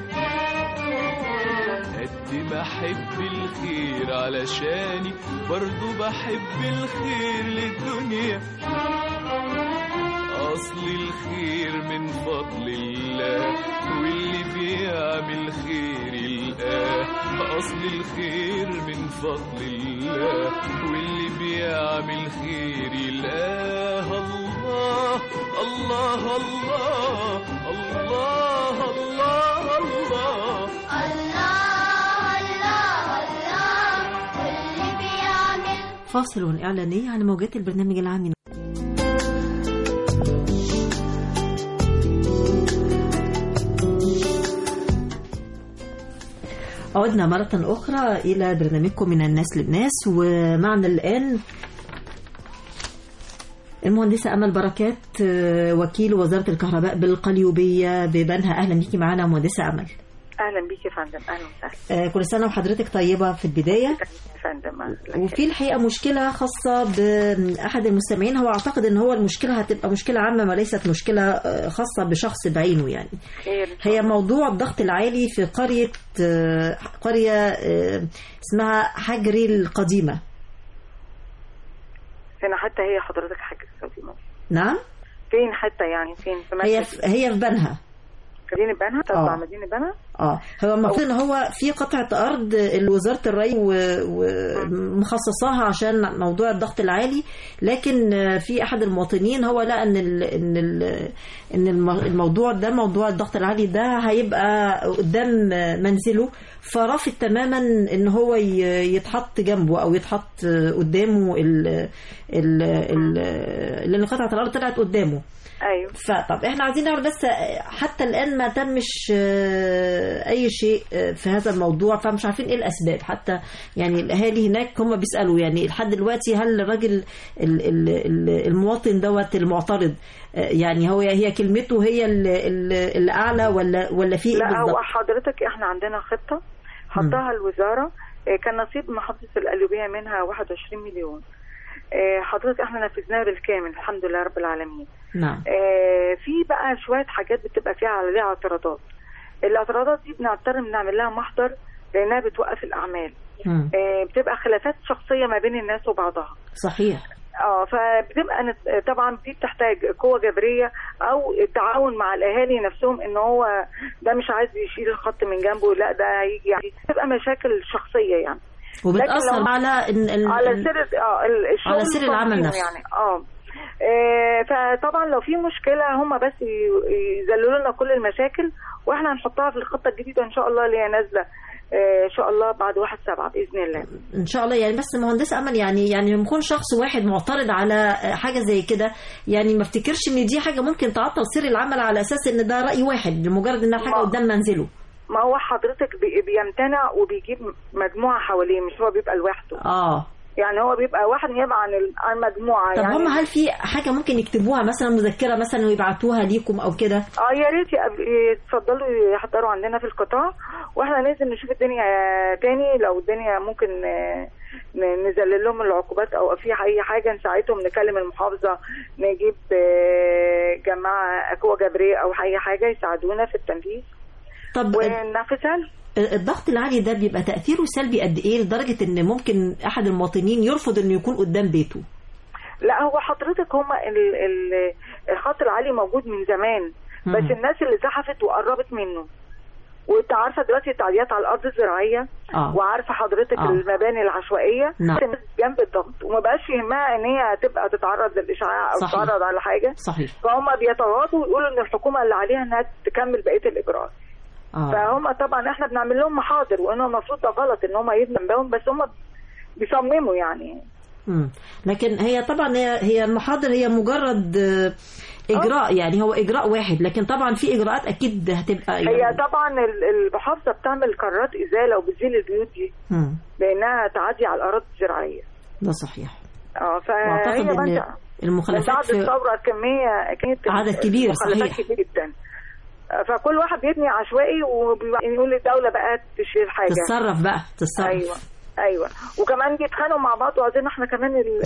قد ما أحب الخير علشاني برضو بحب الخير للدنيا أصل الخير من فضل الله واللي بيعمل خير يلقاه أصل الخير من فضل الله واللي بيعمل خير يلقاه الله الله الله الله الله الله فاصل اعلاني عن موجات البرنامج العام عدنا مرة أخرى إلى برنامجكم من الناس للناس ومعنا الآن المهندسة أمل بركات آه، وكيل وزارة الكهرباء بالقليوبية ببنها أهلا بيكي معنا مهندسة أمل اهلا بيك يا فندم اهلا وسهلا آه، كل سنة وحضرتك طيبة في البداية يا فندم أهلا. وفي الحقيقة مشكلة خاصة بأحد المستمعين هو أعتقد أن هو المشكلة هتبقى مشكلة عامة وليست مشكلة آه، خاصة بشخص بعينه يعني خير هي موضوع الضغط العالي في قرية آه، قرية آه، اسمها حجري القديمة فين حتى هي حضرتك حاجه صوتي مصر نعم فين حتى يعني فين في هي مركز في هي في بنها مدينه بنها آه. تبع مدينه بنها اه هو المفروض ان هو في قطعه ارض وزاره الري و- ومخصصاها عشان موضوع الضغط العالي لكن آه، في احد المواطنين هو لقى ان ال ان ال ان الم- الموضوع ده موضوع الضغط العالي ده هيبقى قدام آه، منزله فرافض تماما ان هو ي- يتحط جنبه او يتحط آه، قدامه ال ال ال لان قطعه الارض طلعت قدامه ايوه فطب احنا عايزين نعرف بس آه، حتى الان ما تمش آه، اي شيء آه، في هذا الموضوع فمش عارفين ايه الاسباب حتى يعني الاهالي هناك هم بيسالوا يعني لحد دلوقتي هل الراجل ال- ال- ال- المواطن دوت المعترض آه، يعني هو هي كلمته هي ال- ال- الاعلى ولا ولا في ايه لا هو بالظبط؟ حضرتك احنا عندنا خطه حطها الوزاره آه، كان نصيب محافظه القليوبيه منها 21 مليون آه، حضرتك احنا نفذناها بالكامل الحمد لله رب العالمين نعم آه، في بقى شويه حاجات بتبقى فيها عليها اعتراضات الاعتراضات دي بنضطر نعمل لها محضر لانها بتوقف الاعمال مم. آه، بتبقى خلافات شخصيه ما بين الناس وبعضها صحيح اه فبتبقى نت- طبعا دي بتحتاج قوه جبريه او التعاون مع الاهالي نفسهم ان هو ده مش عايز يشيل الخط من جنبه لا ده هيجي يعني بتبقى مشاكل شخصيه يعني وبتاثر لو- على ال- ال- على ال- سر اه ال- الشغل على سر العمل والتنظيم نفسه. يعني اه آه، فطبعا لو في مشكله هم بس ي- يذللوا لنا كل المشاكل واحنا هنحطها في الخطه الجديده ان شاء الله اللي هي نازله آه، ان شاء الله بعد واحد سبعة باذن الله ان شاء الله يعني بس مهندسه امل يعني يعني لما يكون شخص واحد معترض على حاجه زي كده يعني ما افتكرش ان دي حاجه ممكن تعطل سر العمل على اساس ان ده راي واحد لمجرد انها حاجه ما- قدام منزله ما هو حضرتك بي- بيمتنع وبيجيب مجموعه حواليه مش هو بيبقى لوحده اه يعني هو بيبقى واحد نيابه عن ال- عن مجموعه طب يعني هم هل في حاجه ممكن يكتبوها مثلا مذكره مثلا ويبعتوها ليكم او كده اه يا ريت يقب- يتفضلوا يحضروا عندنا في القطاع واحنا ننزل نشوف الدنيا تاني لو الدنيا ممكن آه، ن- نذلل لهم العقوبات او في اي حاجه نساعدهم نكلم المحافظه نجيب آه، جماعه قوه جبريه او اي حاجه يساعدونا في التنفيذ طب وننفذها الضغط العالي ده بيبقى تاثيره سلبي قد ايه لدرجه ان ممكن احد المواطنين يرفض انه يكون قدام بيته لا هو حضرتك هما ال- ال- الخط العالي موجود من زمان بس مم. الناس اللي زحفت وقربت منه وانت عارفه دلوقتي التعديات على الارض الزراعيه اه وعارفه حضرتك آه. المباني العشوائيه نعم. الناس جنب الضغط وما بقاش يهمها ان هي تبقى تتعرض للاشعاع او صحيح. تتعرض على حاجه صحيح فهم بيتواضوا ويقولوا ان الحكومه اللي عليها انها تكمل بقيه الاجراءات اه فهم طبعا احنا بنعمل لهم محاضر وانه المفروض ده غلط ان هم يبنوا جنبهم بس هم بيصمموا يعني مم. لكن هي طبعا هي هي المحاضر هي مجرد آه، اجراء يعني هو اجراء واحد لكن طبعا في اجراءات اكيد هتبقى هي يعني طبعا ال- المحافظه بتعمل قرارات ازاله وبتزيل البيوت دي مم. لانها تعدي على الاراضي الزراعيه ده صحيح اه فهي واعتقد ان بنت- من المخالفات بعد في الثوره كميه كانت عدد كبير، المخالفات صحيح. كبير جدا آه، فكل واحد بيبني عشوائي ويقول الدوله بقى تشيل حاجه تتصرف بقى تتصرف ايوه ايوه وكمان بيتخانقوا مع بعض وعايزين احنا كمان ال-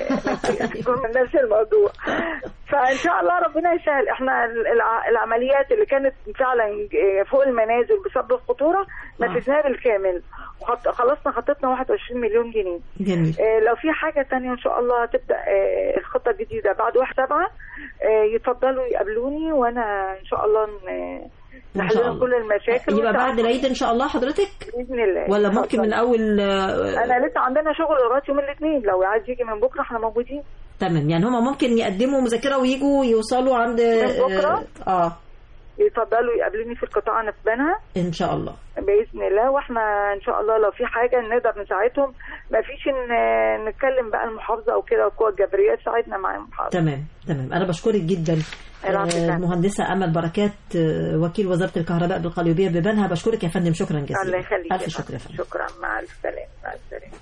نكون من نفس الموضوع فان شاء الله ربنا يسهل احنا ال- الع- العمليات اللي كانت فعلا فوق المنازل بسبب الخطوره نفذناها بالكامل وخط- خلصنا خطتنا 21 مليون جنيه جميل آه، لو في حاجة تانية إن شاء الله هتبدأ آه، الخطة الجديدة بعد واحد سبعة آه، يتفضلوا يقابلوني وأنا إن شاء الله ن- إن نحل شاء لهم الله. كل المشاكل يبقى وإنت بعد عارفة العيد ان شاء الله حضرتك بإذن الله ولا ممكن من اتفضل. اول آه، أنا لسه عندنا شغل لغاية يوم الاثنين لو عايز يجي من بكرة إحنا موجودين تمام يعني هما ممكن يقدموا مذاكره ويجوا يوصلوا عند من بكرة؟ اه يتفضلوا يقابلوني في القطاع أنا في بنها ان شاء الله باذن الله واحنا ان شاء الله لو في حاجه نقدر نساعدهم ما فيش ان نتكلم بقى المحافظه او كده القوى الجبريه تساعدنا معاهم حاضر تمام تمام انا بشكرك جدا العفو آه، فندم. المهندسه امل بركات آه، وكيل وزاره الكهرباء بالقليوبيه ببنها بشكرك يا فندم شكرا جزيلا الله يخليك الف يا شكر يا فندم. فندم شكرا مع الف سلامه مع السلامه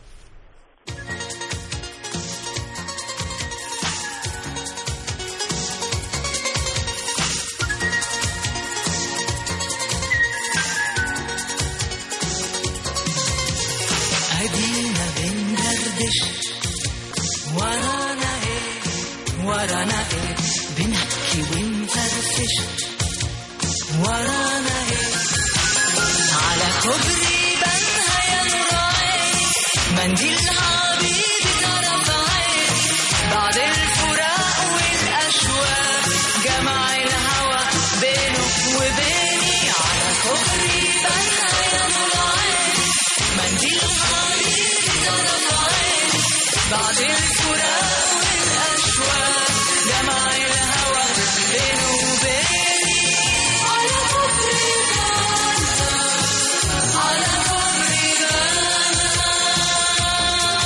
ادينا بندردش ورانا ايه ورانا ايه بنحكي ونفرفش ورانا ايه على كوبري بنها يا نور عيني منديل حبيبي طرف عيني بعد الفراق والاشواق جمع الهوى بينك وبيني على كوبري بنها يا نور عيني منديل حبيبي طرف عيني بعد الفراق والاشواق جمع الهوى بينه وبيني على كوبري بنها على كوبري بنها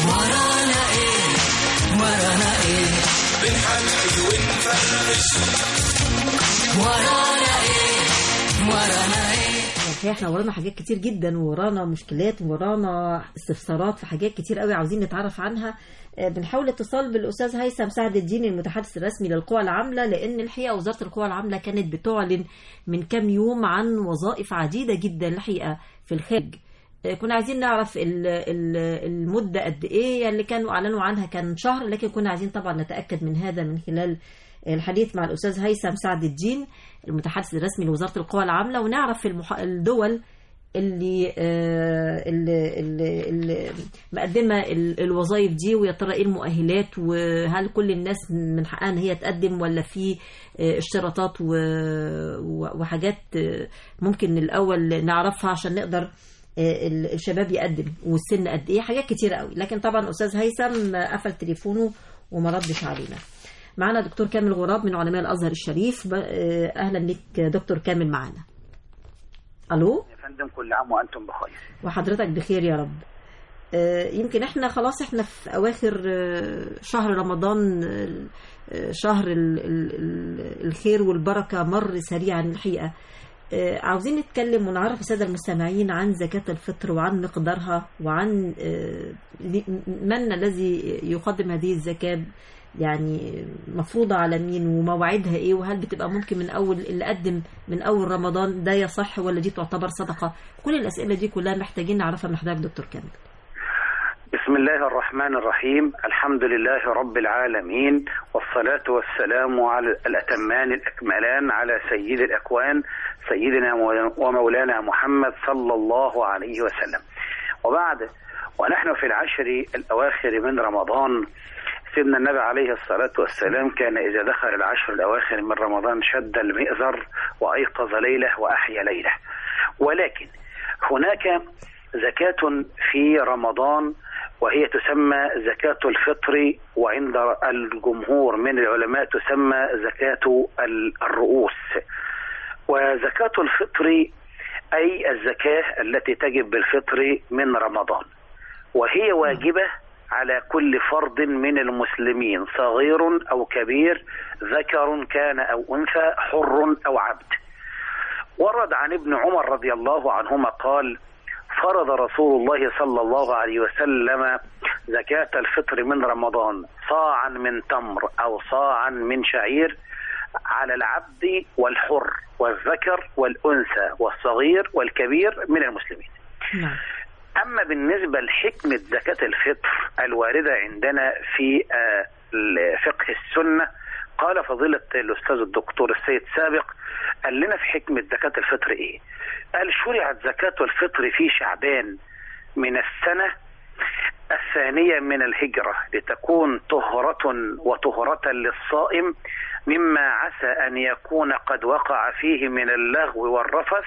ورانا ايه ورانا ايه بنحلي ونفرفش ورانا ايه ورانا ايه الحقيقة احنا ورانا حاجات كتير جدا ورانا مشكلات ورانا استفسارات في حاجات كتير قوي عاوزين نتعرف عنها آه، بنحاول اتصال بالاستاذ هيثم سعد الدين المتحدث الرسمي للقوى العامله لان الحقيقه وزاره القوى العامله كانت بتعلن من كام يوم عن وظائف عديده جدا الحقيقه في الخارج آه، كنا عايزين نعرف ال- ال- المده قد ايه اللي كانوا اعلنوا عنها كان شهر لكن كنا عايزين طبعا نتاكد من هذا من خلال الحديث مع الأستاذ هيثم سعد الدين المتحدث الرسمي لوزارة القوى العاملة ونعرف المح... الدول اللي آه، اللي, اللي, اللي مقدمة ال- الوظائف دي ويا ترى ايه المؤهلات وهل كل الناس من حقها ان هي تقدم ولا في آه، اشتراطات و- و- وحاجات آه، ممكن الأول نعرفها عشان نقدر آه، ال- الشباب يقدم والسن قد ايه حاجات كتيرة قوي لكن طبعا أستاذ هيثم قفل تليفونه وما ردش علينا معنا دكتور كامل غراب من علماء الازهر الشريف ب- آه، اهلا بك دكتور كامل معنا الو يا فندم كل عام وانتم بخير وحضرتك بخير يا رب آه، يمكن احنا خلاص احنا في اواخر آه، شهر رمضان آه، شهر ال- ال- ال- الخير والبركه مر سريعا الحقيقه آه، عاوزين نتكلم ونعرف الساده المستمعين عن زكاه الفطر وعن مقدارها وعن آه، لي- من الذي يقدم هذه الزكاه يعني مفروضة على مين ومواعيدها ايه وهل بتبقى ممكن من اول اللي قدم من اول رمضان ده يصح ولا دي تعتبر صدقة كل الاسئلة دي كلها محتاجين نعرفها من حضرتك دكتور كامل بسم الله الرحمن الرحيم الحمد لله رب العالمين والصلاة والسلام على الأتمان الأكملان على سيد الأكوان سيدنا ومولانا محمد صلى الله عليه وسلم وبعد ونحن في العشر الأواخر من رمضان سيدنا النبي عليه الصلاة والسلام كان إذا دخل العشر الأواخر من رمضان شد المئزر وأيقظ ليلة وأحيا ليلة ولكن هناك زكاة في رمضان وهي تسمى زكاة الفطر وعند الجمهور من العلماء تسمى زكاة الرؤوس وزكاة الفطر أي الزكاة التي تجب بالفطر من رمضان وهي واجبة على كل فرد من المسلمين صغير أو كبير ذكر كان أو أنثى حر أو عبد ورد عن ابن عمر رضي الله عنهما قال فرض رسول الله صلى الله عليه وسلم زكاة الفطر من رمضان صاعا من تمر أو صاعا من شعير على العبد والحر والذكر والأنثى والصغير والكبير من المسلمين نعم أما بالنسبة لحكمة زكاة الفطر الواردة عندنا في آه، فقه السنة قال فضيلة الأستاذ الدكتور السيد سابق قال لنا في حكمة زكاة الفطر إيه؟ قال شرعت زكاة الفطر في شعبان من السنة الثانية من الهجرة لتكون طهرة وطهرة للصائم مما عسى أن يكون قد وقع فيه من اللغو والرفث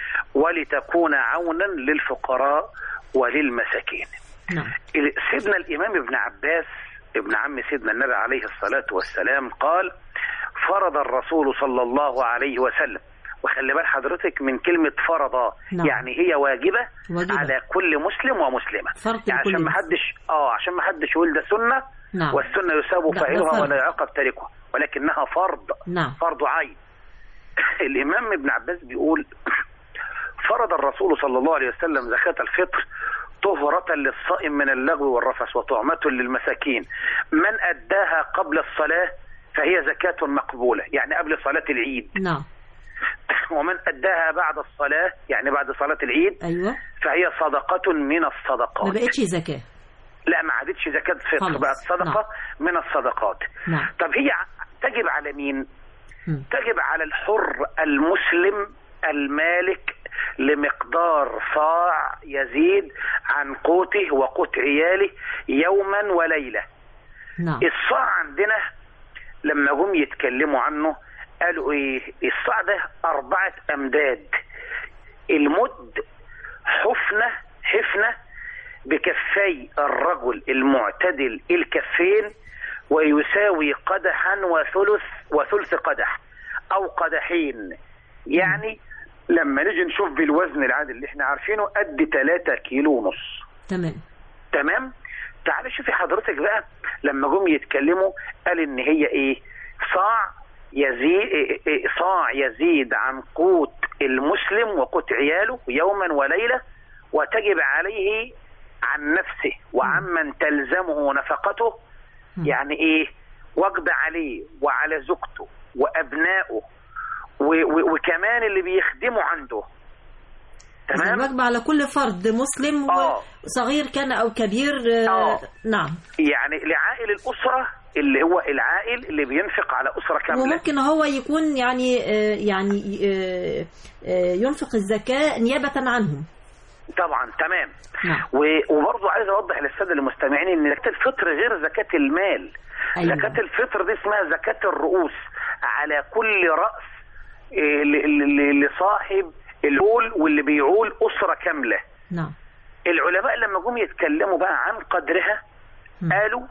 ولتكون عونا للفقراء وللمساكين نعم سيدنا الإمام ابن عباس ابن عم سيدنا النبي عليه الصلاة والسلام قال فرض الرسول صلى الله عليه وسلم وخلي بال حضرتك من كلمة فرض نعم. يعني هي واجبة, واجبة. على كل مسلم ومسلمة فرض يعني لكل عشان ما مسلم. حدش اه عشان ما حدش يقول ده سنة نعم والسنة يساب لا، ده فاعلها فرض. ولا يعاقب تاركها ولكنها فرض نعم فرض عين الإمام ابن عباس بيقول فرض الرسول صلى الله عليه وسلم زكاة الفطر طهرة للصائم من اللغو والرفث وطعمة للمساكين من أداها قبل الصلاة فهي زكاة مقبولة يعني قبل صلاة العيد نعم ومن أداها بعد الصلاة يعني بعد صلاة العيد ايوه فهي صدقة من ما الصدقات بقتش زكاة لا ما عادتش زكاة فطر خلاص. بقت صدقة من الصدقات نعم طب هي تجب على مين مم. تجب على الحر المسلم المالك لمقدار صاع يزيد عن قوته وقوت عياله يوما وليلة نعم الصاع عندنا لما جم يتكلموا عنه قالوا ايه الصاع ده أربعة أمداد المد حفنة حفنة بكفي الرجل المعتدل الكفين ويساوي قدحا وثلث وثلث قدح او قدحين يعني لما نيجي نشوف بالوزن العادي اللي احنا عارفينه قد 3 كيلو ونص تمام تمام تعالي شوفي حضرتك بقى لما جم يتكلموا قال ان هي ايه صاع يزيد إيه إيه صاع يزيد عن قوت المسلم وقوت عياله يوما وليله وتجب عليه عن نفسه وعمن تلزمه نفقته يعني ايه وجب عليه وعلى زوجته وابنائه و- و- وكمان اللي بيخدموا عنده تمام الواجب على كل فرد مسلم آه. وصغير كان أو كبير آه، آه. نعم يعني لعائل الاسره اللي هو العائل اللي بينفق على اسره كامله وممكن هو يكون يعني آه، يعني آه، آه، ينفق الزكاة نيابة عنهم طبعا تمام نعم و- وبرضه عايز اوضح للساده المستمعين ان زكاه الفطر غير زكاه المال أيوة. زكاه الفطر دي اسمها زكاه الرؤوس على كل راس إيه، ل- ل- لصاحب العول واللي بيعول اسره كامله نعم العلماء لما جم يتكلموا بقى عن قدرها قالوا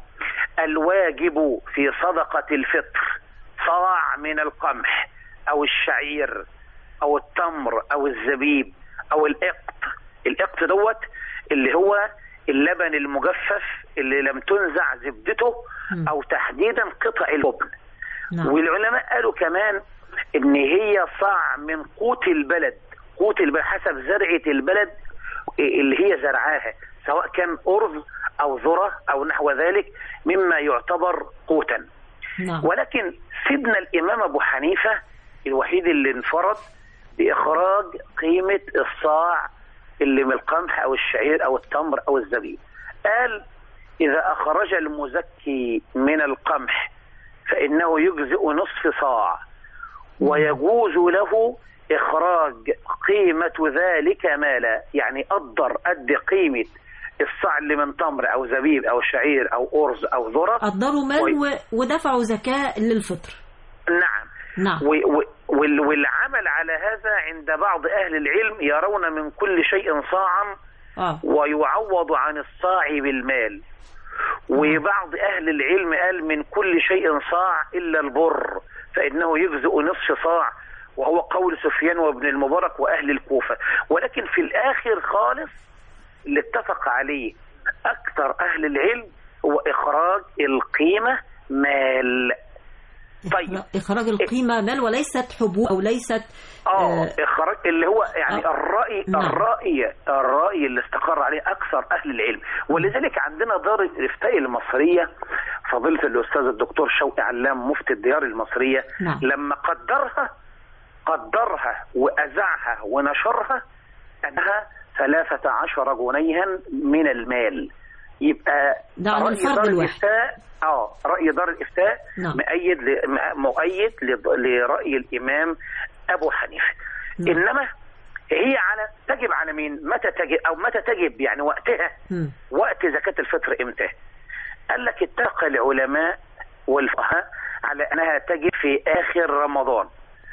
الواجب في صدقة الفطر صاع من القمح أو الشعير أو التمر أو الزبيب أو الإقط الإقط دوت اللي هو اللبن المجفف اللي لم تنزع زبدته أو تحديدا قطع اللبن نعم والعلماء قالوا كمان ان هي صاع من قوت البلد قوت البلد حسب زرعة البلد اللي هي زرعاها سواء كان أرز أو ذرة أو نحو ذلك مما يعتبر قوتا نعم ولكن سيدنا الإمام أبو حنيفة الوحيد اللي انفرد بإخراج قيمة الصاع اللي من القمح أو الشعير أو التمر أو الزبيب قال إذا أخرج المزكي من القمح فإنه يجزئ نصف صاع ويجوز له إخراج قيمة ذلك مالا يعني قدر قد قيمة الصاع اللي من تمر أو زبيب أو شعير أو أرز أو ذرة قدروا مال وي- و- ودفعوا زكاة للفطر نعم نعم و- و- وال- والعمل على هذا عند بعض أهل العلم يرون من كل شيء صاعا اه ويعوض عن الصاع بالمال وبعض أهل العلم قال من كل شيء صاع إلا البر فإنه يجزئ نصف صاع وهو قول سفيان وابن المبارك وأهل الكوفة ولكن في الآخر خالص اللي اتفق عليه أكثر أهل العلم هو إخراج القيمة مال طيب إخراج القيمة مال وليست حبوب أو ليست اه آه، اخراج اللي هو يعني آه. الراي نعم. الراي الراي اللي استقر عليه اكثر اهل العلم ولذلك عندنا دار الافتاء المصريه فضيله الاستاذ الدكتور شوقي علام مفتي الديار المصريه نعم. لما قدرها قدرها واذاعها ونشرها انها ثلاثة عشر جنيها من المال يبقى ده عن رأي الفرد دار الواحد. الإفتاء اه رأي دار الإفتاء نعم. مؤيد ل... م- مؤيد لض- لرأي الإمام أبو حنيفة نعم. إنما هي على تجب على مين متى تجب أو متى تجب يعني وقتها مم. وقت زكاة الفطر إمتى قال لك اتفق العلماء والفقهاء على أنها تجب في آخر رمضان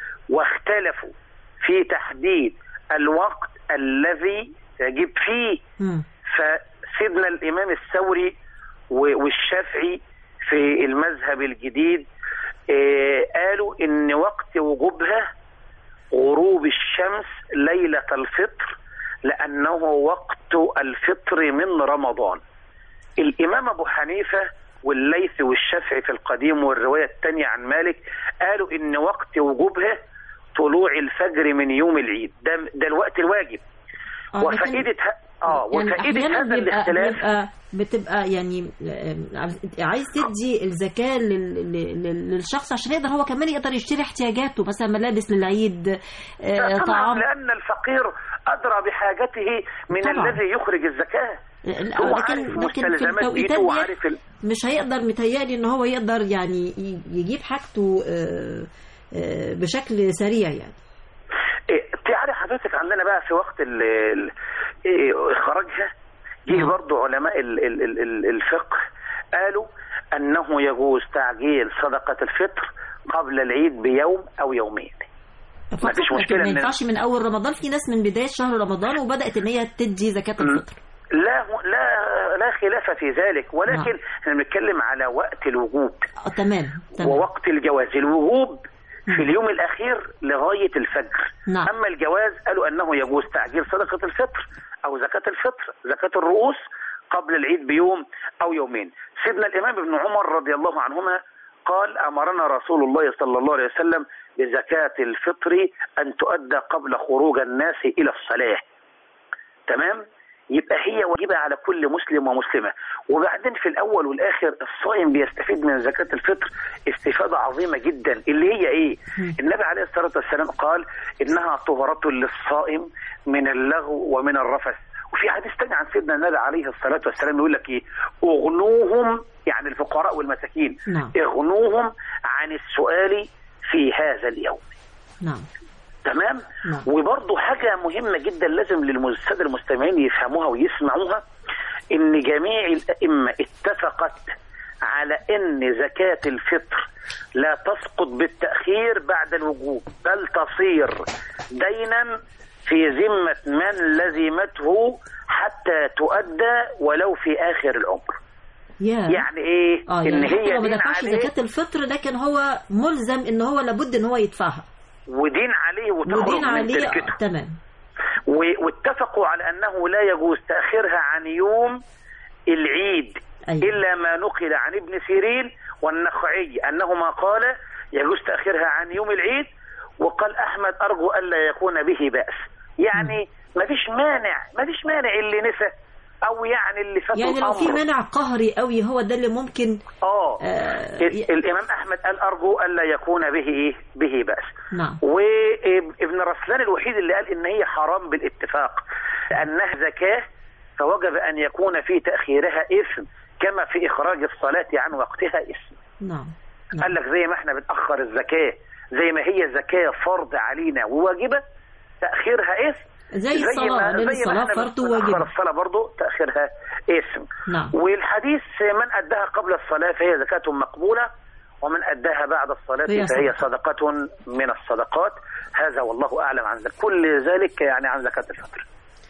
واختلفوا في تحديد الوقت الذي تجب فيه مم. فسيدنا الإمام الثوري و- والشافعي في المذهب الجديد آه، قالوا إن وقت وجوبها غروب الشمس ليلة الفطر لأنه وقت الفطر من رمضان الإمام أبو حنيفة والليث والشافعي في القديم والرواية الثانية عن مالك قالوا إن وقت وجوبها طلوع الفجر من يوم العيد ده, ده الوقت الواجب آه، لكن- وفائدة ه- اه يعني وفائدة أحيانا هذا بيبقى, الاختلاف بيبقى بتبقى يعني آه، عايز تدي الزكاة لل- لل- للشخص عشان يقدر هو كمان يقدر يشتري احتياجاته مثلا ملابس للعيد آه، طبعا طعام لأن الفقير أدرى بحاجته من طبعا. الذي يخرج الزكاة لا، هو لكن عارف لكن في مستلزمات التوقيتات بيته دي وعارف ال... مش هيقدر متهيألي ان هو يقدر يعني ي- يجيب حاجته آه، آه، بشكل سريع يعني إيه، تعرف حضرتك عندنا بقى في وقت ال... ال... إيه، إخراجها جه نعم. برضو علماء ال... ال... ال... ال- الفقه قالوا أنه يجوز تعجيل صدقة الفطر قبل العيد بيوم أو يومين فقط مفيش لكن مشكلة ما إن- ينفعش من اول رمضان في ناس من بدايه شهر رمضان وبدات ان هي تدي زكاه الفطر لا لا لا خلاف في ذلك ولكن نعم. احنا بنتكلم على وقت الوجوب آه، تمام تمام ووقت الجواز الوجوب في اليوم الأخير لغاية الفجر نعم. أما الجواز قالوا أنه يجوز تعجيل صدقة الفطر أو زكاة الفطر زكاة الرؤوس قبل العيد بيوم أو يومين سيدنا الإمام ابن عمر رضي الله عنهما قال أمرنا رسول الله صلى الله عليه وسلم بزكاة الفطر أن تؤدى قبل خروج الناس إلى الصلاة تمام يبقى هي واجبة على كل مسلم ومسلمة وبعدين في الأول والآخر الصائم بيستفيد من زكاة الفطر استفادة عظيمة جدا اللي هي إيه النبي عليه الصلاة والسلام قال إنها طهرة للصائم من اللغو ومن الرفث وفي حديث تاني عن سيدنا النبي عليه الصلاة والسلام يقول لك إيه اغنوهم يعني الفقراء والمساكين نعم. اغنوهم عن السؤال في هذا اليوم نعم تمام نعم. وبرضه حاجة مهمة جدا لازم للسادة المستمعين يفهموها ويسمعوها ان جميع الائمة اتفقت على ان زكاة الفطر لا تسقط بالتأخير بعد الوجوب بل تصير دينا في ذمة من لزمته حتى تؤدى ولو في آخر العمر يا يعني ايه اه ان يعني حتى هي لو ما دين دفعش عليه زكاة الفطر لكن هو ملزم ان هو لابد ان هو يدفعها ودين عليه وتخرج ودين من عليه تركته تمام و- واتفقوا على أنه لا يجوز تأخيرها عن يوم العيد أيوة. إلا ما نقل عن ابن سيرين والنخعي أنهما قال يجوز تأخيرها عن يوم العيد وقال أحمد أرجو ألا يكون به بأس يعني ما فيش مانع ما فيش مانع اللي نسى أو يعني اللي فات يعني لو في الأمر. منع قهري قوي هو ده اللي ممكن اه آه، ال- الامام احمد قال ارجو الا يكون به ايه به باس نعم وابن رسلان الوحيد اللي قال ان هي حرام بالاتفاق لانها زكاه فوجب ان يكون في تاخيرها اثم كما في اخراج الصلاه عن وقتها اثم نعم قال لك زي ما احنا بنأخر الزكاه زي ما هي زكاه فرض علينا وواجبه تاخيرها اثم زي الصلاة لأن الصلاة احنا فرض بنأخر وواجب الصلاه برضه تاخيرها اثم نعم والحديث من أداها قبل الصلاة فهي زكاة مقبولة ومن أداها بعد الصلاة فهي فهي صدقة. صدقة من الصدقات هذا والله أعلم عن ذلك كل ذلك يعني عن زكاة الفطر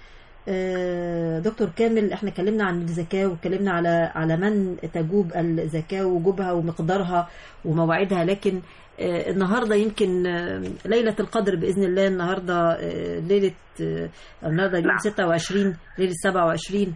آه، دكتور كامل احنا اتكلمنا عن الزكاة واتكلمنا على على من تجوب الزكاة وجوبها ومقدارها ومواعيدها لكن آه، النهارده يمكن آه، ليلة القدر بإذن الله النهارده آه، ليلة آه، النهارده اليوم نعم. 26 ليلة 27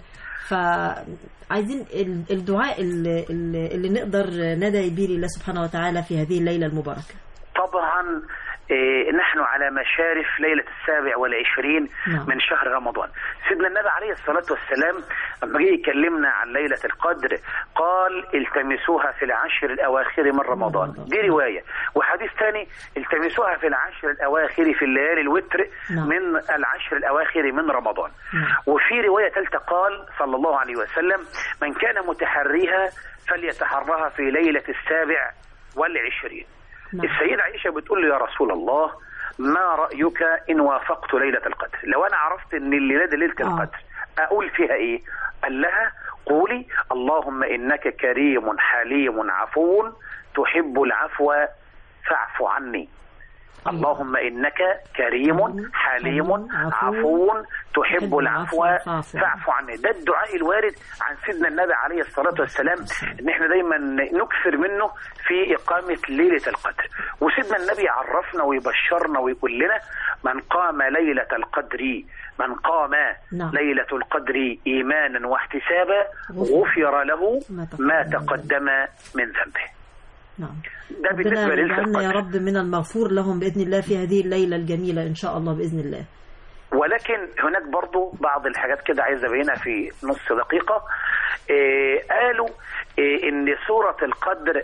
فعايزين ال- الدعاء اللي, اللي اللي نقدر ندعي بيه لله سبحانه وتعالى في هذه الليلة المباركة طبعا إيه نحن على مشارف ليلة السابع والعشرين نعم. من شهر رمضان سيدنا النبي عليه الصلاة والسلام لما جه يكلمنا عن ليلة القدر قال التمسوها في العشر الأواخر من رمضان رمضان. دي رواية وحديث ثاني التمسوها في العشر الأواخر في الليالي الوتر نعم. من العشر الأواخر من رمضان نعم. وفي رواية ثالثة قال صلى الله عليه وسلم من كان متحريها فليتحرها في ليلة السابع والعشرين نعم. السيدة عائشة بتقول له يا رسول الله ما رأيك إن وافقت ليلة القدر لو أنا عرفت إن الليلة دي ليلة آه. القدر أقول فيها إيه قال لها قولي اللهم إنك كريم حليم عفو تحب العفو فاعف عني اللهم إنك كريم حليم عفو تحب العفو فاعف عني ده الدعاء الوارد عن سيدنا النبي عليه الصلاة والسلام ان احنا دايما نكثر منه في إقامة ليلة القدر وسيدنا النبي عرفنا ويبشرنا ويقول لنا من قام ليلة القدر من قام نعم. ليلة القدر إيمانا واحتسابا غفر. غفر له ما تقدم ما من تقدم من ذنبه نعم ده بالنسبة ربنا ليلة يجعلنا يا القدر رب من المغفور لهم بإذن الله في هذه الليلة الجميلة إن شاء الله بإذن الله ولكن هناك برضو بعض الحاجات كده عايز ابينها في نص دقيقة إيه قالوا إيه ان سورة القدر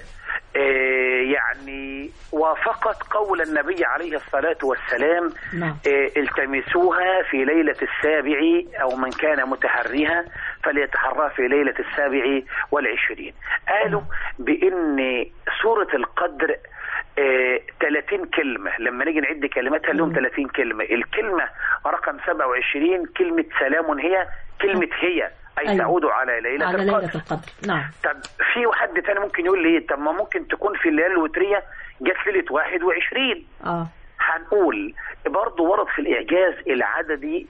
إيه يعني وافقت قول النبي عليه الصلاة والسلام نعم إيه التمسوها في ليلة السابع او من كان متحريها فليتحرى في ليلة السابع والعشرين قالوا بان سورة القدر آه، 30 كلمة لما نيجي نعد كلماتها لهم 30 كلمة الكلمة رقم 27 كلمة سلام هي كلمة هي أي أيوة. تعود على ليلة على القدر ليلة القدر نعم طب في حد تاني ممكن يقول لي طب ما ممكن تكون في الليالي الوترية جت ليلة 21 اه هنقول برضه ورد في الإعجاز العددي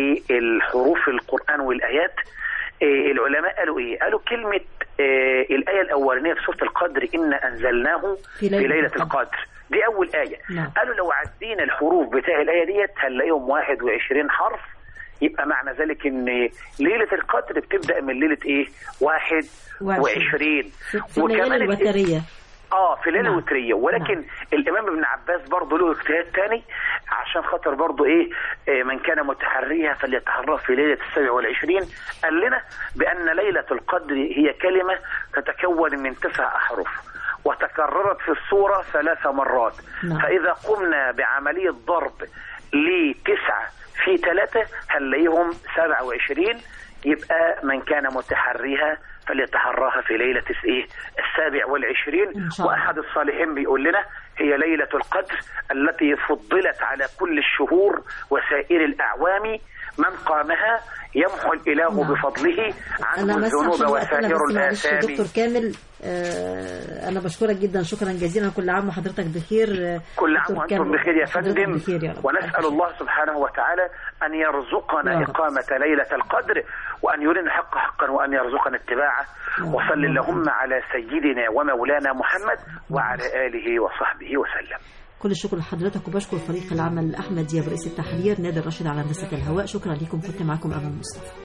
للحروف القرآن والآيات إيه العلماء قالوا إيه؟ قالوا كلمة إيه الآية الأولانية في سورة القدر إنا أنزلناه في ليلة في ليلة القدر. القدر دي أول آية نعم. قالوا لو عدينا الحروف بتاع الآية ديت هنلاقيهم 21 حرف يبقى معنى ذلك ان ليله القدر بتبدا من ليله ايه؟ واحد وعشرين في الليالي الوتريه اه في ليله نعم. وتريه ولكن نعم. الامام ابن عباس برضه له اجتهاد تاني عشان خاطر برضه ايه آه، من كان متحريها فليتحرى في ليله السابع والعشرين قال لنا بان ليله القدر هي كلمه تتكون من تسع احرف وتكررت في السوره ثلاث مرات نعم. فاذا قمنا بعمليه ضرب لتسعه في ثلاثه هنلاقيهم 27 يبقى من كان متحريها فليتحراها في ليلة ايه السابع والعشرين إن شاء الله. وأحد الصالحين بيقول لنا هي ليلة القدر التي فضلت على كل الشهور وسائر الأعوام من قامها يمحو الإله نعم. بفضله عنه انا بس الذنوب عشان وقتنا وسائر بس معلش الآثام دكتور كامل آه انا بشكرك جدا شكرا جزيلا كل عام وحضرتك بخير آه، كل عام دكتور وأنتم كامل، بخير يا حضرتك فندم بخير يا رب ونسأل الله سبحانه وتعالى أن يرزقنا يا رب. إقامة ليلة القدر وأن يرينا الحق حقا وأن يرزقنا اتباعه يا رب. وصل اللهم على سيدنا ومولانا محمد وعلى آله وصحبه وسلم كل الشكر لحضرتك وبشكر فريق العمل احمد دياب رئيس التحرير نادر راشد على هندسه الهواء شكرا لكم كنت معكم امل مصطفى